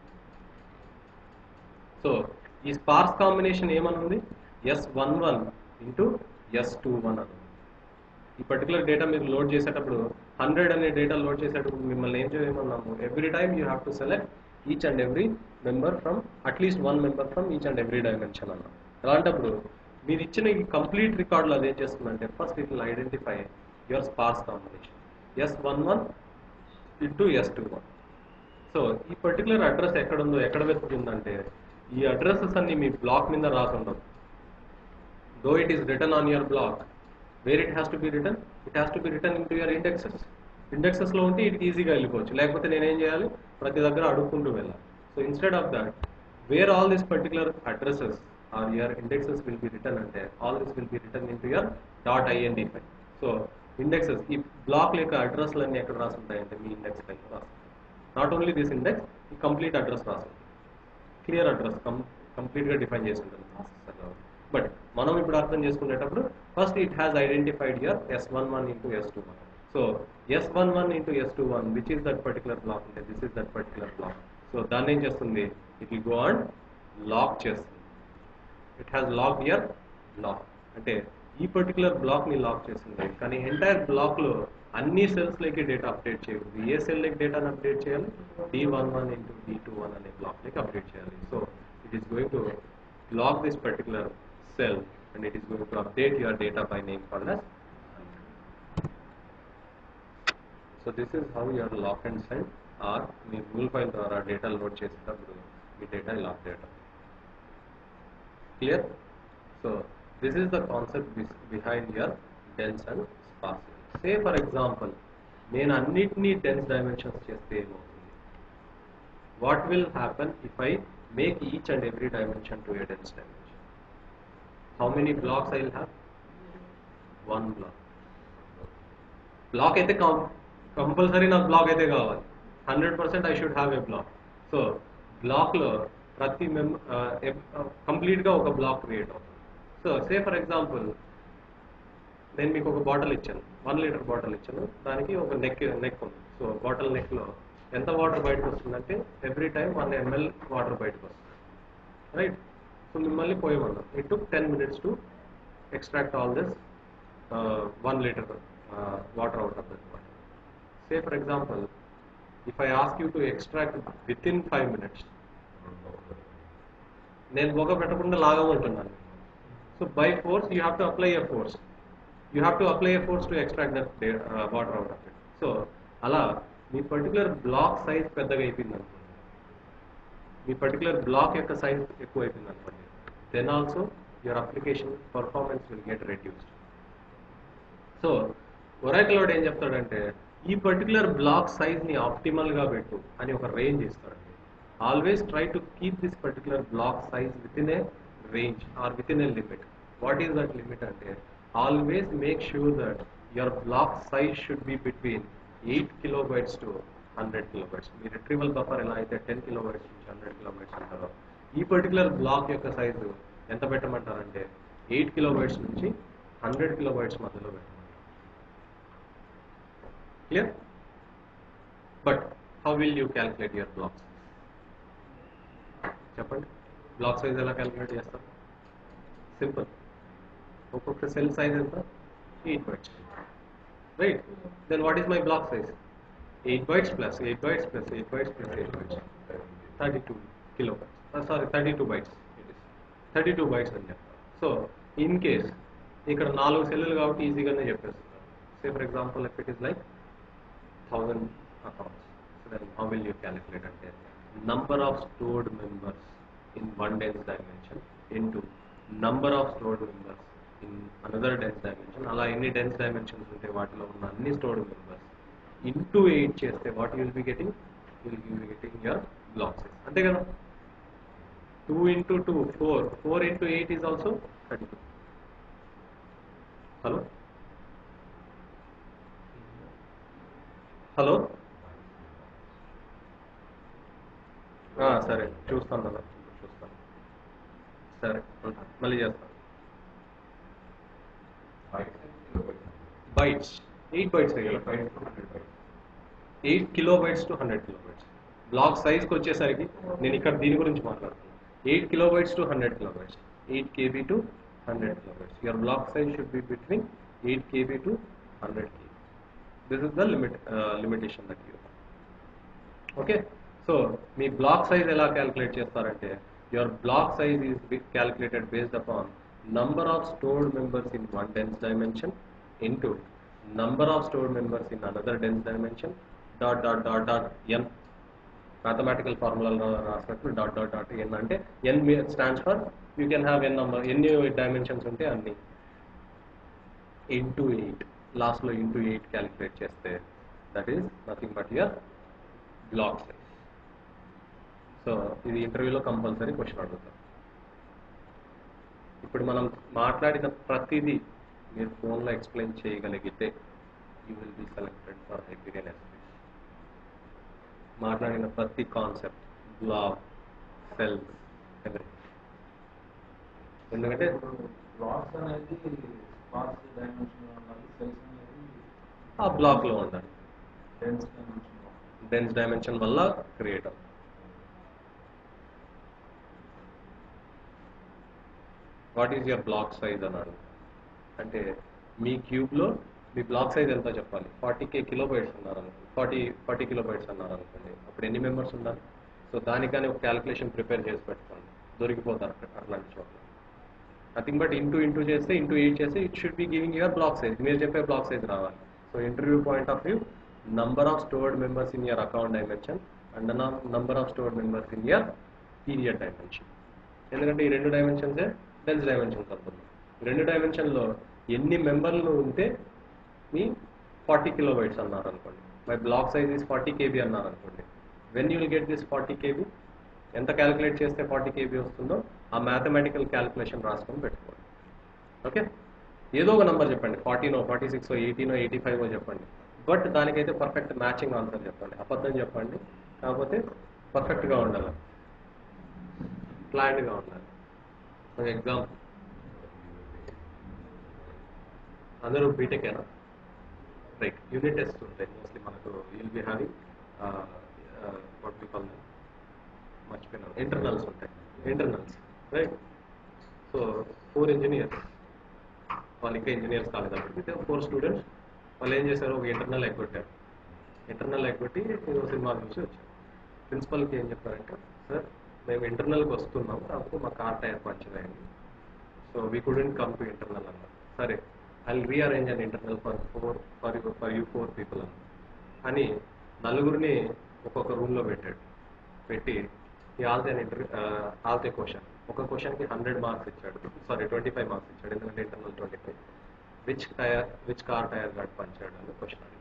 so ఈ స్పార్స్ కాంబినేషన్ ఏమనుంది S one one into S two one అని ఈ పర్టికులర్ డేటా మీరు load చేసేటప్పుడు hundred అనే data load చేసేటప్పుడు మిమ్మల్ని ఏం చేయమన్నాము every time you have to select each and every member from at least one member from each and every dimension అన్నాం అలాంటప్పుడు మీరు ఇచ్చిన ఈ కంప్లీట్ రికార్డులో అది ఏం చేస్తుందంటే first it will identify your sparse combination S one one into S two one so ఈ పర్టికులర్ అడ్రస్ ఎక్కడ ఉందో ఎక్కడ వెతుకుతుందంటే ఈ అడ్రసెస్ అన్ని మీ బ్లాక్ మీద రాసి ఉండవు though it is return on your block where it has to be return it has to be return in to your indexes ఇండెక్సెస్లో ఉంటే ఇట్ ఈజీగా వెళ్ళిపోవచ్చు లేకపోతే నేనేం చేయాలి ప్రతి దగ్గర అడుక్కుంటూ వెళ్ళాలి so instead of that where all this particular addresses are your indexes will be return అంటే all this will be return in to your dot ఐఎన్డిఫై సో ఇండెక్సెస్ ఈ బ్లాక్ యొక్క అడ్రస్లన్నీ ఎక్కడ రాసి ఉంటాయంటే మీ ఇండెక్స్ పైన రాసి నాట్ ఓన్లీ దిస్ ఇండెక్స్ ఈ కంప్లీట్ అడ్రస్ రాసి క్లియర్ అడ్రస్ కం కంప్లీట్గా డిఫైన్ చేసి ఉంటుంది ప్రాసెసర్లో బట్ మనం ఇప్పుడు అర్థం చేసుకునేటప్పుడు first it has identified your S one one into S two one so S one one into S two one which is that particular block అంటే this is that particular block so దాన్ని ఏం చేస్తుంది it will go and lock చేస్తుంది it has lock your block అంటే ఈ particular black ని lock చేస్తుంది కానీ ఎంటైర్ బ్లాక్ లో అన్ని సెల్స్ లకి డేటా అప్డేట్ చేయకూడదు ఏ సెల్ లకి డేటాను అప్డేట్ చేయాలి D one one into D two one అనే బ్లాక్ లకి అప్డేట్ చేయాలి so it is going to lock this particular cell and it is going to update your data by name called as so this is how your lock and send or మీ Google file ద్వారా data load చేసేటప్పుడు మీ data ఇలా update అవుతుంది clear so this is the concept behind your dense and sparse say for example నేను అన్నిటినీ dense dimensions చేస్తే ఏమవుతుంది what will happen if I make each and every dimension to a dense dimension how many blocks I will have one block block అయితే compulsory నాకు block అయితే కావాలి hundred percent I should have a block so బ్లాక్లో ప్రతి మెమ్ కంప్లీట్గా ఒక block create అవుతుంది సో సే ఫర్ ఎగ్జాంపుల్ నేను మీకు ఒక బాటిల్ ఇచ్చాను వన్ లీటర్ బాటిల్ ఇచ్చాను దానికి ఒక నెక్ నెక్ ఉంది సో బాటిల్ నెక్లో ఎంత వాటర్ బయటకు వస్తుందంటే every time one ml water బయటకు వస్తుంది రైట్ సో మిమ్మల్ని పోయమన్నాం it took ten minutes to extract all this one litre water out of this bottle say for example if I ask you to extract within five minutes నేను బొగ పెట్టకుండా లాగమంటున్నాను so by force you have to apply a force you have to apply a force to extract that water out of it so అలా మీ particular block size పెద్దగా అయిపోయింది అనుకోండి మీ పర్టికులర్ బ్లాక్ యొక్క సైజ్ ఎక్కువ అయిపోయింది అనుకోండి then also your application performance will get reduced so Oracle వాడు ఏం చెప్తాడంటే ఈ పర్టికులర్ బ్లాక్ సైజ్ ని ఆప్టిమల్ గా పెట్టు అని ఒక రేంజ్ ఇస్తాడండి always try to keep this particular block size within a range or within a limit what is that limit అంటే always make sure that your block size should be between eight kilobytes to hundred kilobytes మీ retrieval buffer ఎలా అయితే ten kilobytes నుంచి hundred kilobytes ఉంటారో ఈ particular block యొక్క size ఎంత పెట్టమంటారంటే ఎయిట్ కిలోబైట్స్ నుంచి హండ్రెడ్ కిలోబైట్స్ మధ్యలో పెట్టమంటారు clear but how will you calculate your block చెప్పండి బ్లాక్ సైజ్ ఎలా క్యాల్కులేట్ చేస్తారు సింపుల్ ఒక్కొక్క సెల్ సైజ్ ఎంత eight bytes right then what is my block size eight bytes plus eight bytes plus eight bytes plus eight bytes thirty two kilo sorry thirty two bytes it is thirty two bytes అని చెప్తారు so in case ఇక్కడ నాలుగు సెల్లులు కాబట్టి ఈజీగానే చెప్పేస్తున్నారు say for example if it is like thousand accounts so then how will you calculate అంటే number of stored members in one dense dimension into number of stored members in another dense dimension అలా ఎన్ని dense dimensions ఉంటాయి వాటిలో ఉన్న అన్ని stored members into eight చేస్తే what you'll be getting will be getting your block size అంతే కదా two into two four four into eight is also thirty two hello hello ఆ, సరే చూస్తాను కదా చూస్తాను సరే ఉంటాను మళ్ళీ చేస్తాను bytes eight bytes eight kilo bytes to hundred kilo bytes block సైజ్కి వచ్చేసరికి నేను ఇక్కడ దీని గురించి మాట్లాడుతున్నాను eight kilo bytes to hundred kilo bytes eight KB to hundred kilo bytes your block size should be between eight KB to hundred KB this is the limit limitation that you okay so మీ block size ఎలా calculate చేస్తారంటే your block size is calculated based upon number of stored members in one dense dimension into number of stored members in another dense dimension dot dot dot dot n mathematical ఫార్ములాలో రాసినట్లు dot dot dot n అంటే n stands for you can have n number ఎన్ని dimensions ఉంటే అన్ని into eight లాస్ట్లో into eight calculate చేస్తే that is nothing but your block size so ఇది ఇంటర్వ్యూలో కంపల్సరీ క్వశ్చన్ అడుగుతాం ఇప్పుడు మనం మాట్లాడిన ప్రతిదీ మీరు ఫోన్లో ఎక్స్ప్లెయిన్ చేయగలిగితే you will be selected for Hyperion Essbase మాట్లాడిన ప్రతి కాన్సెప్ట్ బ్లాక్ సెల్స్ ఎవరి ఎందుకంటే బ్లాక్స్ అనేది స్పార్క్స్ డైమెన్షన్ ఉన్నది సెల్స్ అనేది ఆ బ్లాక్లో ఉండాలి డెన్స్ డైమెన్షన్ డెన్స్ డైమెన్షన్ వల్ల క్రియేట్ అవుతుంది what is your block size అన్నాడు అంటే మీ క్యూబ్లో మీ బ్లాక్ సైజ్ ఎంత చెప్పాలి ఫార్టీ కే కిలో బైట్స్ అన్నారు అనుకోండి ఫార్టీ ఫార్టీ కిలో బైట్స్ అన్నారు అనుకోండి అప్పుడు ఎన్ని మెంబర్స్ ఉండాలి సో దానికని ఒక క్యాలిక్యులేషన్ ప్రిపేర్ చేసి పెట్టుకోండి దొరికిపోతారు అక్కడ అట్లాంటి చోట్ల నథింగ్ బట్ ఇంటూ ఇంటూ చేస్తే ఇంటూ ఎయిట్ చేస్తే it should be giving your block size మీరు చెప్పే బ్లాక్ సైజ్ రావాలి so interview point of view number of stored members in your account dimension and number of stored members in your period dimension ఎందుకంటే ఈ రెండు డైమెన్షన్సే dense dimensions అనుకుందాం ఈ రెండు డైమెన్షన్లో ఎన్ని మెంబర్లు ఉంటే మీ ఫార్టీ కిలో బైట్స్ అన్నారు అనుకోండి my block size is forty KB అన్నారు అనుకోండి when you will get this forty KB ఎంత క్యాలిక్యులేట్ చేస్తే ఫార్టీ కేబీ వస్తుందో ఆ మ్యాథమెటికల్ క్యాలిక్యులేషన్ రాసుకొని పెట్టుకోండి ఓకే ఏదో ఒక నెంబర్ చెప్పండి ఫార్టీనో ఫార్టీ సిక్స్ ఎయిటీనో ఎయిటీ ఫైవ్ చెప్పండి బట్ దానికైతే పర్ఫెక్ట్ మ్యాచింగ్ ఆన్సర్ చెప్పండి అబద్ధం చెప్పండి కాకపోతే పర్ఫెక్ట్గా ఉండాలి ప్లాన్డ్గా ఉండాలి ఫర్ ఎగ్జాంపుల్ అందరూ బీటెకేనా రైట్ యూనిట్ టెస్ట్ ఉంటాయి మోస్ట్లీ మనకు will be having what we call మర్చిపోయినాను ఇంటర్నల్స్ ఉంటాయి internals right so for engineers వాళ్ళు ఇంకా ఇంజనీర్స్ కాలేదు అప్పటికి ఫోర్ స్టూడెంట్స్ వాళ్ళు ఏం చేశారు ఒక ఇంటర్నల్ ఎగ్గొట్టారు ఇంటర్నల్ ఎగ్గొట్టి ఏదో సినిమా చూసి వచ్చారు ప్రిన్సిపల్కి ఏం చెప్పారంటే సార్ మేము ఇంటర్నల్కి వస్తున్నాం కాకపోతే మా కార్ టైర్ పంచర్ అయింది so we couldn't come to internal అన్నారు సరే I rearrange an internal for four for for you four people అన్న అని నలుగురిని ఒక్కొక్క రూమ్లో పెట్టాడు పెట్టి ఈ ఆల్తే ఇంటర్ ఆల్తే క్వశ్చన్ ఒక క్వశ్చన్కి హండ్రెడ్ మార్క్స్ ఇచ్చాడు సారీ ట్వంటీ ఫైవ్ మార్క్స్ ఇచ్చాడు ఎందుకంటే internal twenty five which tyre which car tyre got పంచాడు అని క్వశ్చన్ అడిగాడు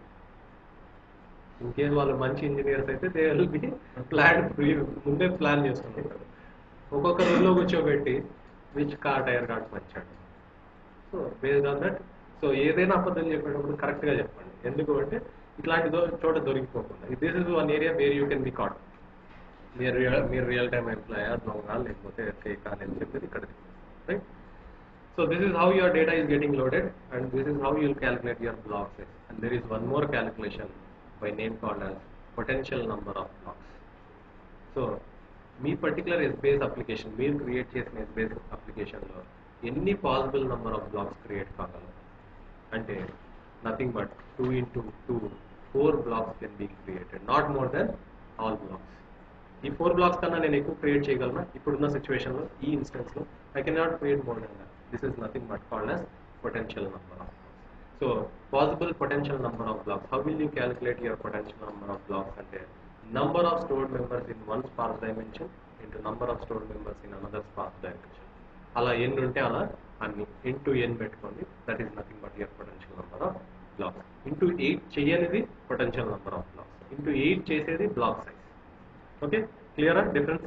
ఇంకేం వాళ్ళు మంచి ఇంజనీర్స్ అయితే దే విల్ బి ప్లాన్ ముందే ప్లాన్ చేసుకుంటారు ఒక్కొక్క రూమ్లో కూర్చోబెట్టి విచ్ కార్ టైర్ గార్డ్ పంచాడు so based on that so ఏదైనా అబద్ధం చెప్పేటప్పుడు కరెక్ట్గా చెప్పండి ఎందుకు అంటే ఇట్లాంటి దో- చోట దొరికిపోకుండా this is one area where you can be caught మీరు రియల్ మీరు రియల్ టైమ్ ఎంప్లాయా దొంగ లేకపోతే ఫేక్ అని చెప్పేది ఇక్కడ right so this is how your data is getting loaded and this is how you'll calculate your block size and there is one more calculation by name called as potential number of blocks so మీ particular Essbase application మీరు create చేసిన Essbase అప్లికేషన్లో ఎన్ని possible number of blocks create కాగలరు అంటే nothing but two into two four blocks can be created not more than all blocks ఈ four blocks కన్నా నేను ఎక్కువ క్రియేట్ చేయగలనా ఇప్పుడున్న సిచ్యువేషన్లో ఈ ఇన్స్టెన్స్లో I can not create more than that this is nothing but called as potential number of blocks. So possible potential number of blocks. How will you calculate your potential number of blocks? అంటే number of stored members in one sparse dimension into number of stored members in another sparse dimension. అలా ఎన్ని ఉంటే అలా అన్ని into n పెట్టుకోండి that is nothing but your potential number of blocks into eight చేయనిది potential number of blocks into eight చేసేది block size okay క్లియరా difference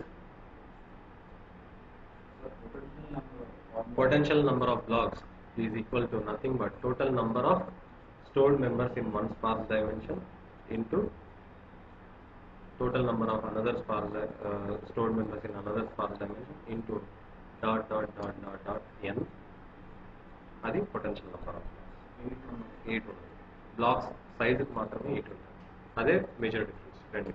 potential number of blocks is equal to nothing but total number of stored members in one sparse dimension into total number of another sparse di- uh, stored members in another sparse dimension into dot dot dot dot dot n అది potential number of eight ఉంటుంది blocks సైజుకి మాత్రమే eight ఉంటుంది అదే major difference రెండు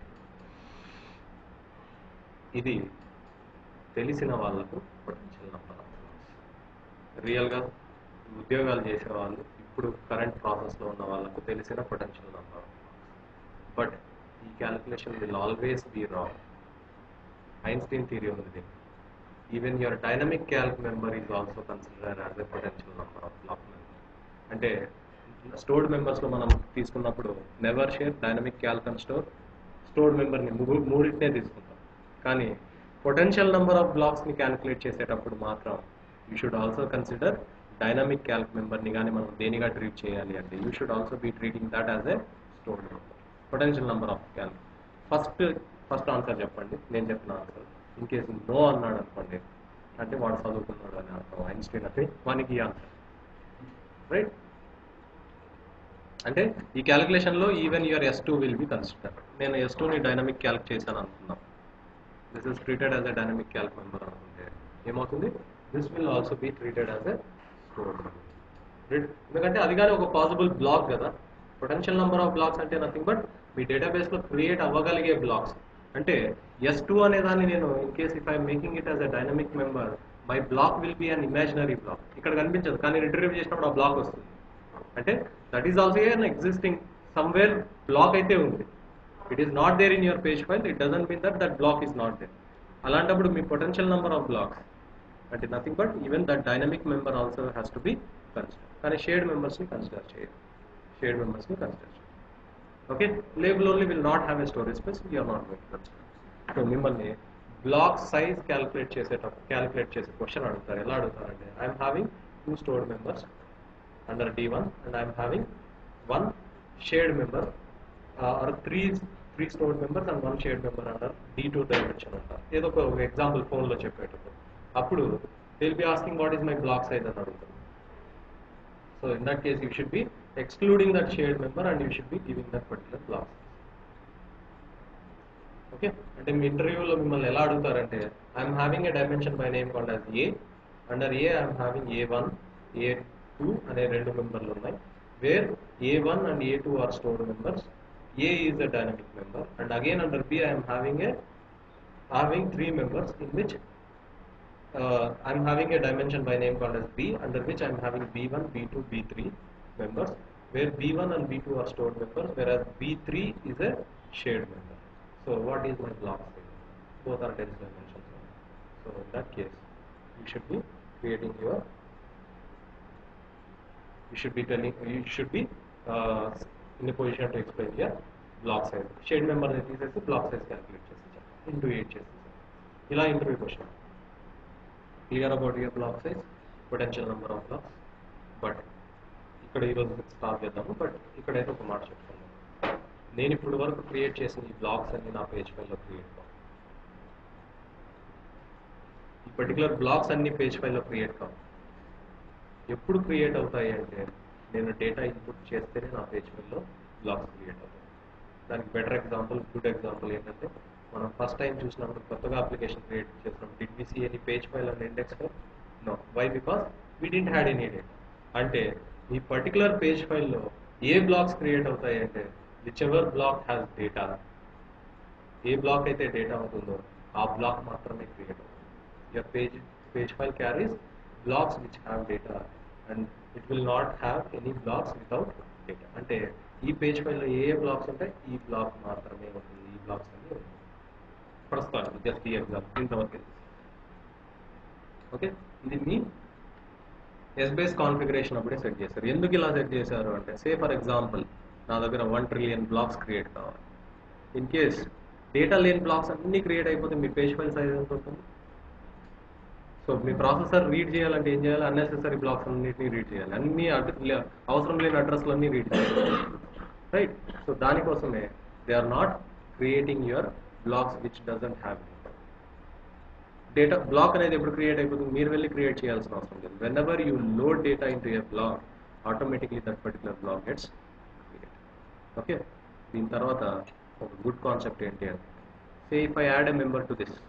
ఇది తెలిసిన వాళ్ళకు పొటెన్షియల్ నెంబర్ ఆఫ్ బ్లాక్స్ రియల్గా ఉద్యోగాలు చేసే వాళ్ళు ఇప్పుడు కరెంట్ ప్రాసెస్లో ఉన్న వాళ్ళకు తెలిసిన పొటెన్షియల్ నెంబర్ బట్ ఈ calculation will always be wrong Einstein theory ఉంది దీనికి even your dynamic calc member is also consider as a potential number of block member అంటే స్టోర్డ్ మెంబర్స్లో మనం తీసుకున్నప్పుడు never share dynamic calc and store stored మెంబర్ని మూడింటినే తీసుకుంటాం కానీ పొటెన్షియల్ నెంబర్ ఆఫ్ బ్లాక్స్ని క్యాలిక్యులేట్ చేసేటప్పుడు మాత్రం you should also consider dynamic calc మెంబర్ని కానీ మనం దేనిగా ట్రీట్ చేయాలి అంటే you should also be treating that as a stored member potential number of calc first first answer చెప్పండి నేను చెప్పిన ఆన్సర్ ఇన్ కేసు నో అన్నాడు అనుకోండి అంటే వాడు చదువుకున్నాడు అని అర్థం ఐన్స్టీన్ అంటే వానికి ఆన్సర్ రైట్ అంటే ఈ క్యాలిక్యులేషన్లో even your S two will be consider నేను ఎస్ టూని డైనమిక్ క్యాల్క్ చేశాను అనుకున్నాం this is treated as a dynamic calc member అనుకుంటే ఏమవుతుంది this will also be treated as a store ఎందుకంటే అది కానీ ఒక పాసిబుల్ బ్లాక్ కదా పొటెన్షియల్ నెంబర్ ఆఫ్ బ్లాక్స్ అంటే నథింగ్ బట్ మీ డేటాబేస్లో క్రియేట్ అవ్వగలిగే బ్లాక్స్ అంటే ఎస్ టూ అనే దాన్ని నేను in case if I making it as a dynamic member my block will be an imaginary block ఇక్కడ కనిపించదు కానీ రిట్రీవ్ చేసినప్పుడు ఆ బ్లాక్ వస్తుంది అంటే that is also an existing somewhere block అయితే ఉంది it is not there in your page file it doesn't mean that that block is not there అలాంటప్పుడు మీ పొటెన్షియల్ నెంబర్ ఆఫ్ బ్లాక్స్ అంటే nothing but even that dynamic member also has to be consider కానీ shared మెంబర్స్ని consider చేయాలి shared మెంబర్స్ని consider చేయాలి okay label only will not have a storage space you're not going consider so మిమ్మల్ని block size calculate చేసేటప్పుడు calculate చేసే question అడుగుతారు ఎలా అడుగుతారంటే I'm having two stored members under D1 and I'm having one shared member uh, or three three stored members and one shared member under D2 dimension అంటారు ఏదో ఒక example ఫోన్లో చెప్పేటప్పుడు అప్పుడు will be asking what is my block size అని అడుగుతారు So in that case, you should be excluding that shared member and you should be giving that particular block size. Okay అంటే మీ ఇంటర్వ్యూలో మిమ్మల్ని ఎలా అడుగుతారంటే I'm having a dimension by name called as A under A I'm having A one A two అనే రెండు మెంబర్లు ఉన్నాయి where A one and A two are stored members A is a dynamic member and again under B I'm having a having three members in which uh, I'm having a dimension by name called as B under which I'm having B1, B2, B3 members where B1 and B2 are stored members whereas B3 is a shared member. So what is my block size? Both are dense dimensions. So in that case you should be creating your you should be telling you should be uh, in a position to explain your block size. Shade member ని తీసేసి block size calculate చేసి into eight చేసేసి ఇలా interview question clear about your block size potential number of blocks but ఇక్కడ ఈరోజు start చేద్దాము but ఇక్కడైతే ఒక మాట చెప్తాను నేను ఇప్పుడు వరకు క్రియేట్ చేసిన ఈ బ్లాక్స్ అన్ని నా పేజ్ ఫైల్లో క్రియేట్ కావు ఈ పర్టికులర్ బ్లాక్స్ అన్ని పేజ్ ఫైల్లో క్రియేట్ కావు ఎప్పుడు క్రియేట్ అవుతాయి అంటే నేను డేటా ఇన్పుట్ చేస్తేనే నా పేజ్ ఫైల్లో బ్లాక్స్ క్రియేట్ అవుతాయి దానికి బెటర్ ఎగ్జాంపుల్ గుడ్ ఎగ్జాంపుల్ ఏంటంటే మనం ఫస్ట్ టైం చూసినప్పుడు కొత్తగా అప్లికేషన్ క్రియేట్ చేసినప్పుడు did we see any page file and index file no why because we didn't had any data అంటే ఈ పర్టికులర్ పేజ్ ఫైల్లో ఏ బ్లాక్స్ క్రియేట్ అవుతాయి అంటే whichever block has data ఏ బ్లాక్ అయితే డేటా ఉంటుందో ఆ బ్లాక్ మాత్రమే క్రియేట్ అవుతుంది your page page file carries blocks which have data and it will not have any blocks without data అంటే ఈ పేజ్ ఫైల్లో ఏ ఏ బ్లాక్స్ ఉంటాయి ఈ బ్లాక్ మాత్రమే ఉంటుంది ఈ బ్లాక్స్ అన్ని ఉంటాయి ప్రస్తుతానికి జస్ట్ ఈ ఎగ్జాంపుల్ ఇంతవరకు ఓకే ఇది మీ ఎస్బేస్ కాన్ఫిగరేషన్ అప్పుడే సెట్ చేశారు ఎందుకు ఇలా సెట్ చేశారు అంటే సే ఫర్ ఎగ్జాంపుల్ నా దగ్గర వన్ ట్రిలియన్ బ్లాక్స్ క్రియేట్ కావాలి ఇన్ కేస్ డేటా లేని బ్లాక్స్ అన్ని క్రియేట్ అయిపోతే మీ పేజ్ ఫైల్ సైజ్ ఎంత ఉంటుంది సో మీ ప్రాసెసర్ రీడ్ చేయాలంటే ఏం చేయాలి అన్నెసెసరీ బ్లాక్స్ అన్నిటిని రీడ్ చేయాలి అన్ని అడ్ర- లే- అవసరం లేని అడ్రస్లు అన్ని రీడ్ చేయాలి రైట్ సో దానికోసమే they are not creating your blocks which doesn't have data block అనేది ఎప్పుడు క్రియేట్ అయిపోతుంది మీరు వెళ్ళి క్రియేట్ చేయాల్సిన అవసరం లేదు whenever you load data into a block automatically that particular block gets create okay దీని తర్వాత ఒక గుడ్ కాన్సెప్ట్ ఏంటి అంటే say if I add a member to this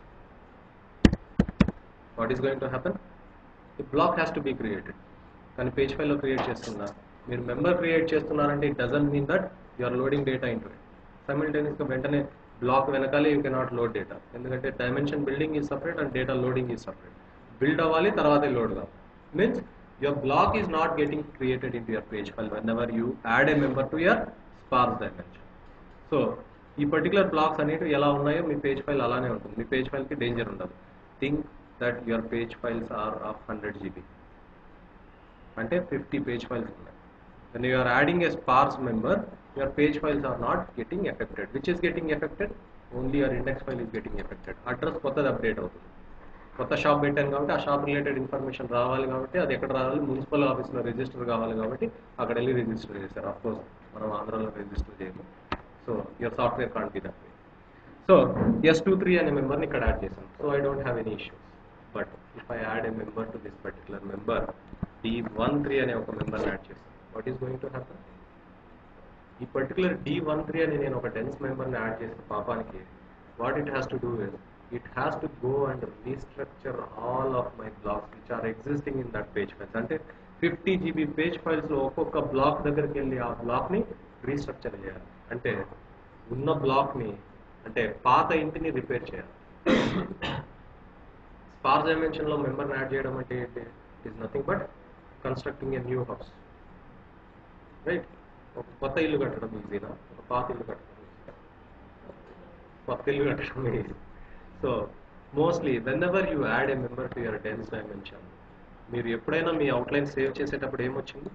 what is going to happen the block has to be created కానీ page ఫైల్లో create చేస్తున్నా మీరు member create చేస్తున్నారంటే it doesn't mean that you are loading data into it సైమిల్టేనియస్గా వెంటనే బ్లాక్ వెనకాలే you cannot load data ఎందుకంటే dimension building is separate and data loading is separate build అవ్వాలి తర్వాతే లోడ్ కావాలి means your block is not getting created in your page file whenever you add a member to your sparse dimension so ఈ particular blocks అనేవి ఎలా ఉన్నాయో మీ page file అలానే ఉంటుంది మీ పేజ్ ఫైల్కి డేంజర్ ఉండదు think that your page files are of hundred GB అంటే ఫిఫ్టీ పేజ్ ఫైల్స్ ఉన్నాయి when you are adding a sparse member your page files are not getting affected which is getting affected only your index file is getting affected address కొత్తది update అవుతుంది కొత్త shop పెట్టాను కాబట్టి ఆ shop related information రావాలి కాబట్టి అది ఎక్కడ రావాలి మున్సిపల్ ఆఫీస్లో రిజిస్టర్ కావాలి కాబట్టి అక్కడ వెళ్ళి రిజిస్టర్ చేశారు అఫ్ కోర్స్ మనం ఆంధ్రాలో రిజిస్టర్ చేయము so your software can't be that way so S two three అనే మెంబర్ని ఇక్కడ యాడ్ చేశాను so I don't have any issues but if I add a member to this particular member D one three అనే ఒక మెంబర్ని add చేశాను what is going to happen ఈ particular D one three అని నేను ఒక డెన్స్ మెంబర్ని యాడ్ చేసిన పాపానికి what it has to do is it has to go and restructure all of my blocks which are existing in that page files అంటే fifty GB page ఫైల్స్లో ఒక్కొక్క బ్లాక్ దగ్గరికి వెళ్ళి ఆ బ్లాక్ని రీస్ట్రక్చర్ చేయాలి అంటే ఉన్న బ్లాక్ని అంటే పాత ఇంటిని రిపేర్ చేయాలి స్పార్స్ డైమెన్షన్లో మెంబర్ని యాడ్ చేయడం అంటే ఏంటి is nothing but constructing a new house right ఒక కొత్త ఇల్లు కట్టడం ఈజీనా ఒక పాత ఇల్లు కట్టడం ఈజీనా కొత్త ఇల్లు కట్టడం easy so mostly whenever you add a member to your dense dimension మీరు ఎప్పుడైనా మీ అవుట్లైన్ సేవ్ చేసేటప్పుడు ఏమొచ్చింది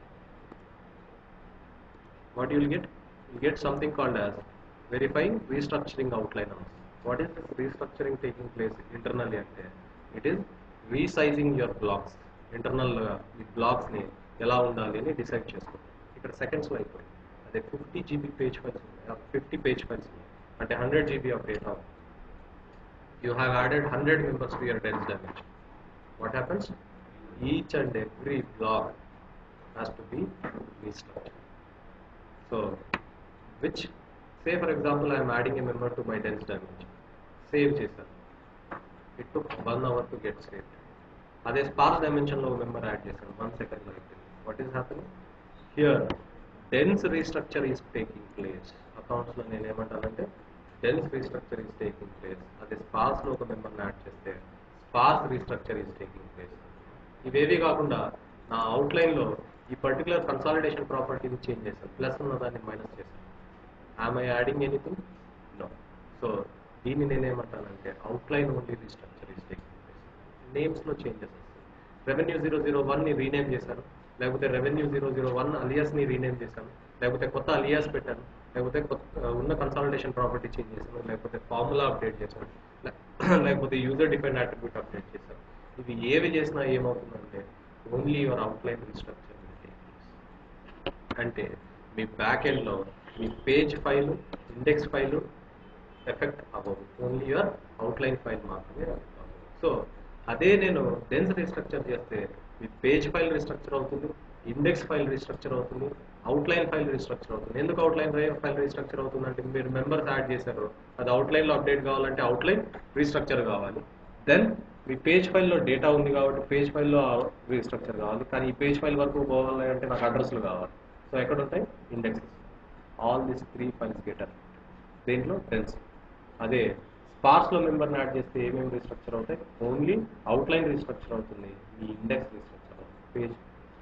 what you'll get you get something called as verifying restructuring outline hours what is this restructuring taking place internally అంటే it is resizing your blocks internal ఈ బ్లాక్స్ని ఎలా ఉండాలి అని డిసైడ్ చేసుకోండి ఇక్కడ సెకండ్స్లో అయిపోయింది అదే ఫిఫ్టీ జీబీ పేజ్ ఫైల్స్ ఉన్నాయి ఫిఫ్టీ పేజ్ ఫైల్స్ ఉన్నాయి అంటే hundred GB of data you have added hundred members to your dense dimension what happens each and every block has to be restructure so which say for example I'm adding a member to my dense dimension save చేశాను it took one hour to get save అదే sparse డైమెన్షన్లో member add చేశాను one సెకండ్లో అయిపోయింది what is happening here dense restructure is taking place అకౌంట్స్లో నేను ఏమంటానంటే dense restructure is taking place అదే స్పార్స్లో ఒక మెంబర్ని యాడ్ చేస్తే sparse restructure is taking place ఇవేవి కాకుండా నా అవుట్లైన్లో ఈ పర్టికులర్ కన్సాలిడేషన్ ప్రాపర్టీని చేంజ్ చేశాను ప్లస్ ఉన్న దాన్ని మైనస్ చేశాను am I adding anything no so దీన్ని నేనేమంటానంటే outline only restructure is taking place నేమ్స్లో చేంజెస్ వస్తాయి రెవెన్యూ జీరో జీరో వన్ని రీనేమ్ చేశాను లేకపోతే revenue zero zero one అలియాస్ని rename చేశాను లేకపోతే కొత్త అలియాస్ పెట్టాను లేకపోతే కొత్త ఉన్న కన్సాలిడేషన్ ప్రాపర్టీ చేంజ్ చేశాను లేకపోతే ఫార్ములా అప్డేట్ చేశాను లే- లేకపోతే యూజర్ డిపెండ్ అట్రిబ్యూట్ అప్డేట్ చేశాను ఇవి ఏవి చేసినా ఏమవుతుందంటే ఓన్లీ యువర్ అవుట్లైన్ రీస్ట్రక్చర్ అంటే మీ బ్యాక్ ఎండ్లో మీ page file index file effect అవ్వదు ఓన్లీ యువర్ అవుట్లైన్ ఫైల్ మాత్రమే సో అదే నేను డెన్స్ రీస్ట్రక్చర్ చేస్తే మీ పేజ్ ఫైల్ రీస్ట్రక్చర్ అవుతుంది ఇండెక్స్ ఫైల్ రీస్ట్రక్చర్ అవుతుంది అవుట్లైన్ ఫైల్ రీస్ట్రక్చర్ అవుతుంది ఎందుకు అవుట్లైన్ ఫైల్ రీస్ట్రక్చర్ అవుతుంది అంటే మీరు మెంబర్స్ యాడ్ చేశారు అది అవుట్లైన్లో అప్డేట్ కావాలంటే అవుట్లైన్ రీస్ట్రక్చర్ కావాలి దెన్ మీ పేజ్ ఫైల్లో డేటా ఉంది కాబట్టి పేజ్ ఫైల్లో రీస్ట్రక్చర్ కావాలి కానీ ఈ పేజ్ ఫైల్ వరకు పోవాలి అంటే నాకు అడ్రస్లు కావాలి సో ఎక్కడ ఉంటాయి indexes all this three files గెటర్ దేంట్లో టెన్స్ అదే స్పార్స్లో మెంబర్ని యాడ్ చేస్తే ఏమేమి రీస్ట్రక్చర్ అవుతాయి ఓన్లీ అవుట్లైన్ రీస్ట్రక్చర్ అవుతుంది ఈ ఇండెక్స్ రీస్ట్రక్చర్ అవుతుంది పేజ్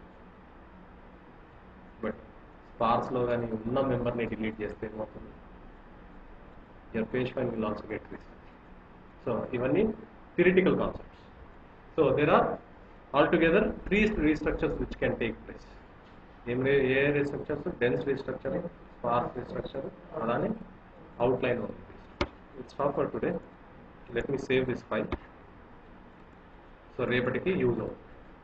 బట్ స్పార్స్లో కానీ ఉన్న మెంబర్ని డిలీట్ చేస్తే ఏమవుతుంది your page file will also get restructure so ఇవన్నీ theoretical concepts so there are all together three restructures which can take place ఏం రే ఏ restructures dense restructure sparse restructure అలానే అవుట్లైన్ ఉంది it's stop for today let me save this file so రేపటికి use అవుతుంది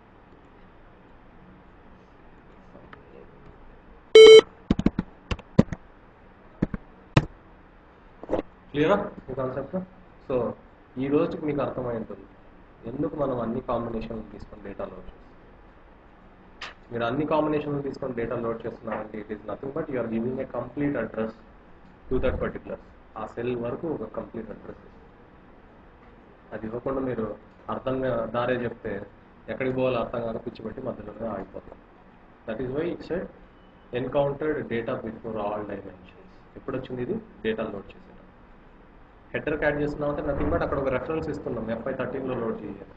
క్లియరా ఈ కాన్సెప్ట్ సో ఈ రోజుకి మీకు అర్థమై ఉంటుంది ఎందుకు మనం అన్ని కాంబినేషన్లు తీసుకొని డేటా లోడ్ చేస్తాం మీరు అన్ని కాంబినేషన్లు తీసుకొని డేటా లోడ్ చేస్తున్నారంటే it is nothing but you're giving a complete address to that particular ఆ సెల్ వరకు ఒక కంప్లీట్ అడ్రస్ అది ఇవ్వకుండా మీరు అర్థంగా దారే చెప్తే ఎక్కడికి పోవాలో అర్థం కాదు కూర్చోబెట్టి మధ్యలోనే ఆగిపోతాం that is why it's encountered data before all dimensions ఎప్పుడు వచ్చింది ఇది డేటా లోడ్ చేసేటప్పుడు హెడర్ యాడ్ చేస్తున్నాం అంటే నథింగ్ బట్ అక్కడ ఒక రెఫరెన్స్ ఇస్తున్నాం ఎఫ్ఐ థర్టీన్లో లోడ్ చేయాలి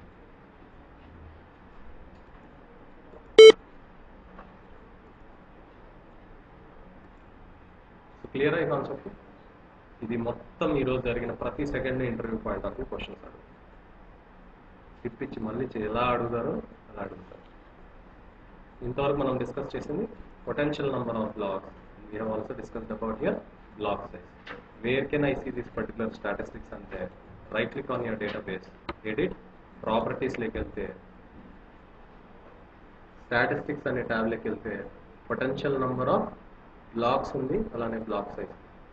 క్లియర్ అయ్యే కాన్సెప్ట్ ఇది మొత్తం ఈరోజు జరిగిన ప్రతి second interview point of view questions అడుగు తిప్పించి మళ్ళీ చే- ఎలా అడుగుతారో అలా అడుగుతారు ఇంతవరకు మనం డిస్కస్ చేసింది potential number of blocks we have also discussed about your block size where can I see this particular statistics అంటే right click on your database edit ప్రాపర్టీస్లోకి వెళ్తే స్టాటిస్టిక్స్ అనే ట్యాబ్లోకి వెళ్తే పొటెన్షియల్ నంబర్ ఆఫ్ బ్లాక్స్ ఉంది అలానే black size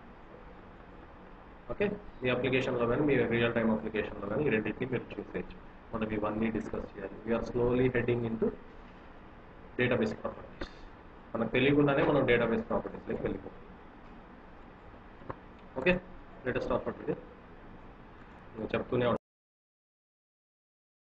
okay మీ అప్లికేషన్లో కానీ మీ real time అప్లికేషన్లో కానీ ఈ రెండింటిని మీరు చూస్ చేయొచ్చు మనం ఇవన్నీ డిస్కస్ చేయాలి we are slowly heading into database properties మనకు తెలియకుండానే మనం డేటాబేస్ ప్రాపర్టీస్లోకి వెళ్ళిపోతాం ఓకే లేటెస్ట్ ఆఫర్ టుడే నేను చెప్తూనే ఉంటాను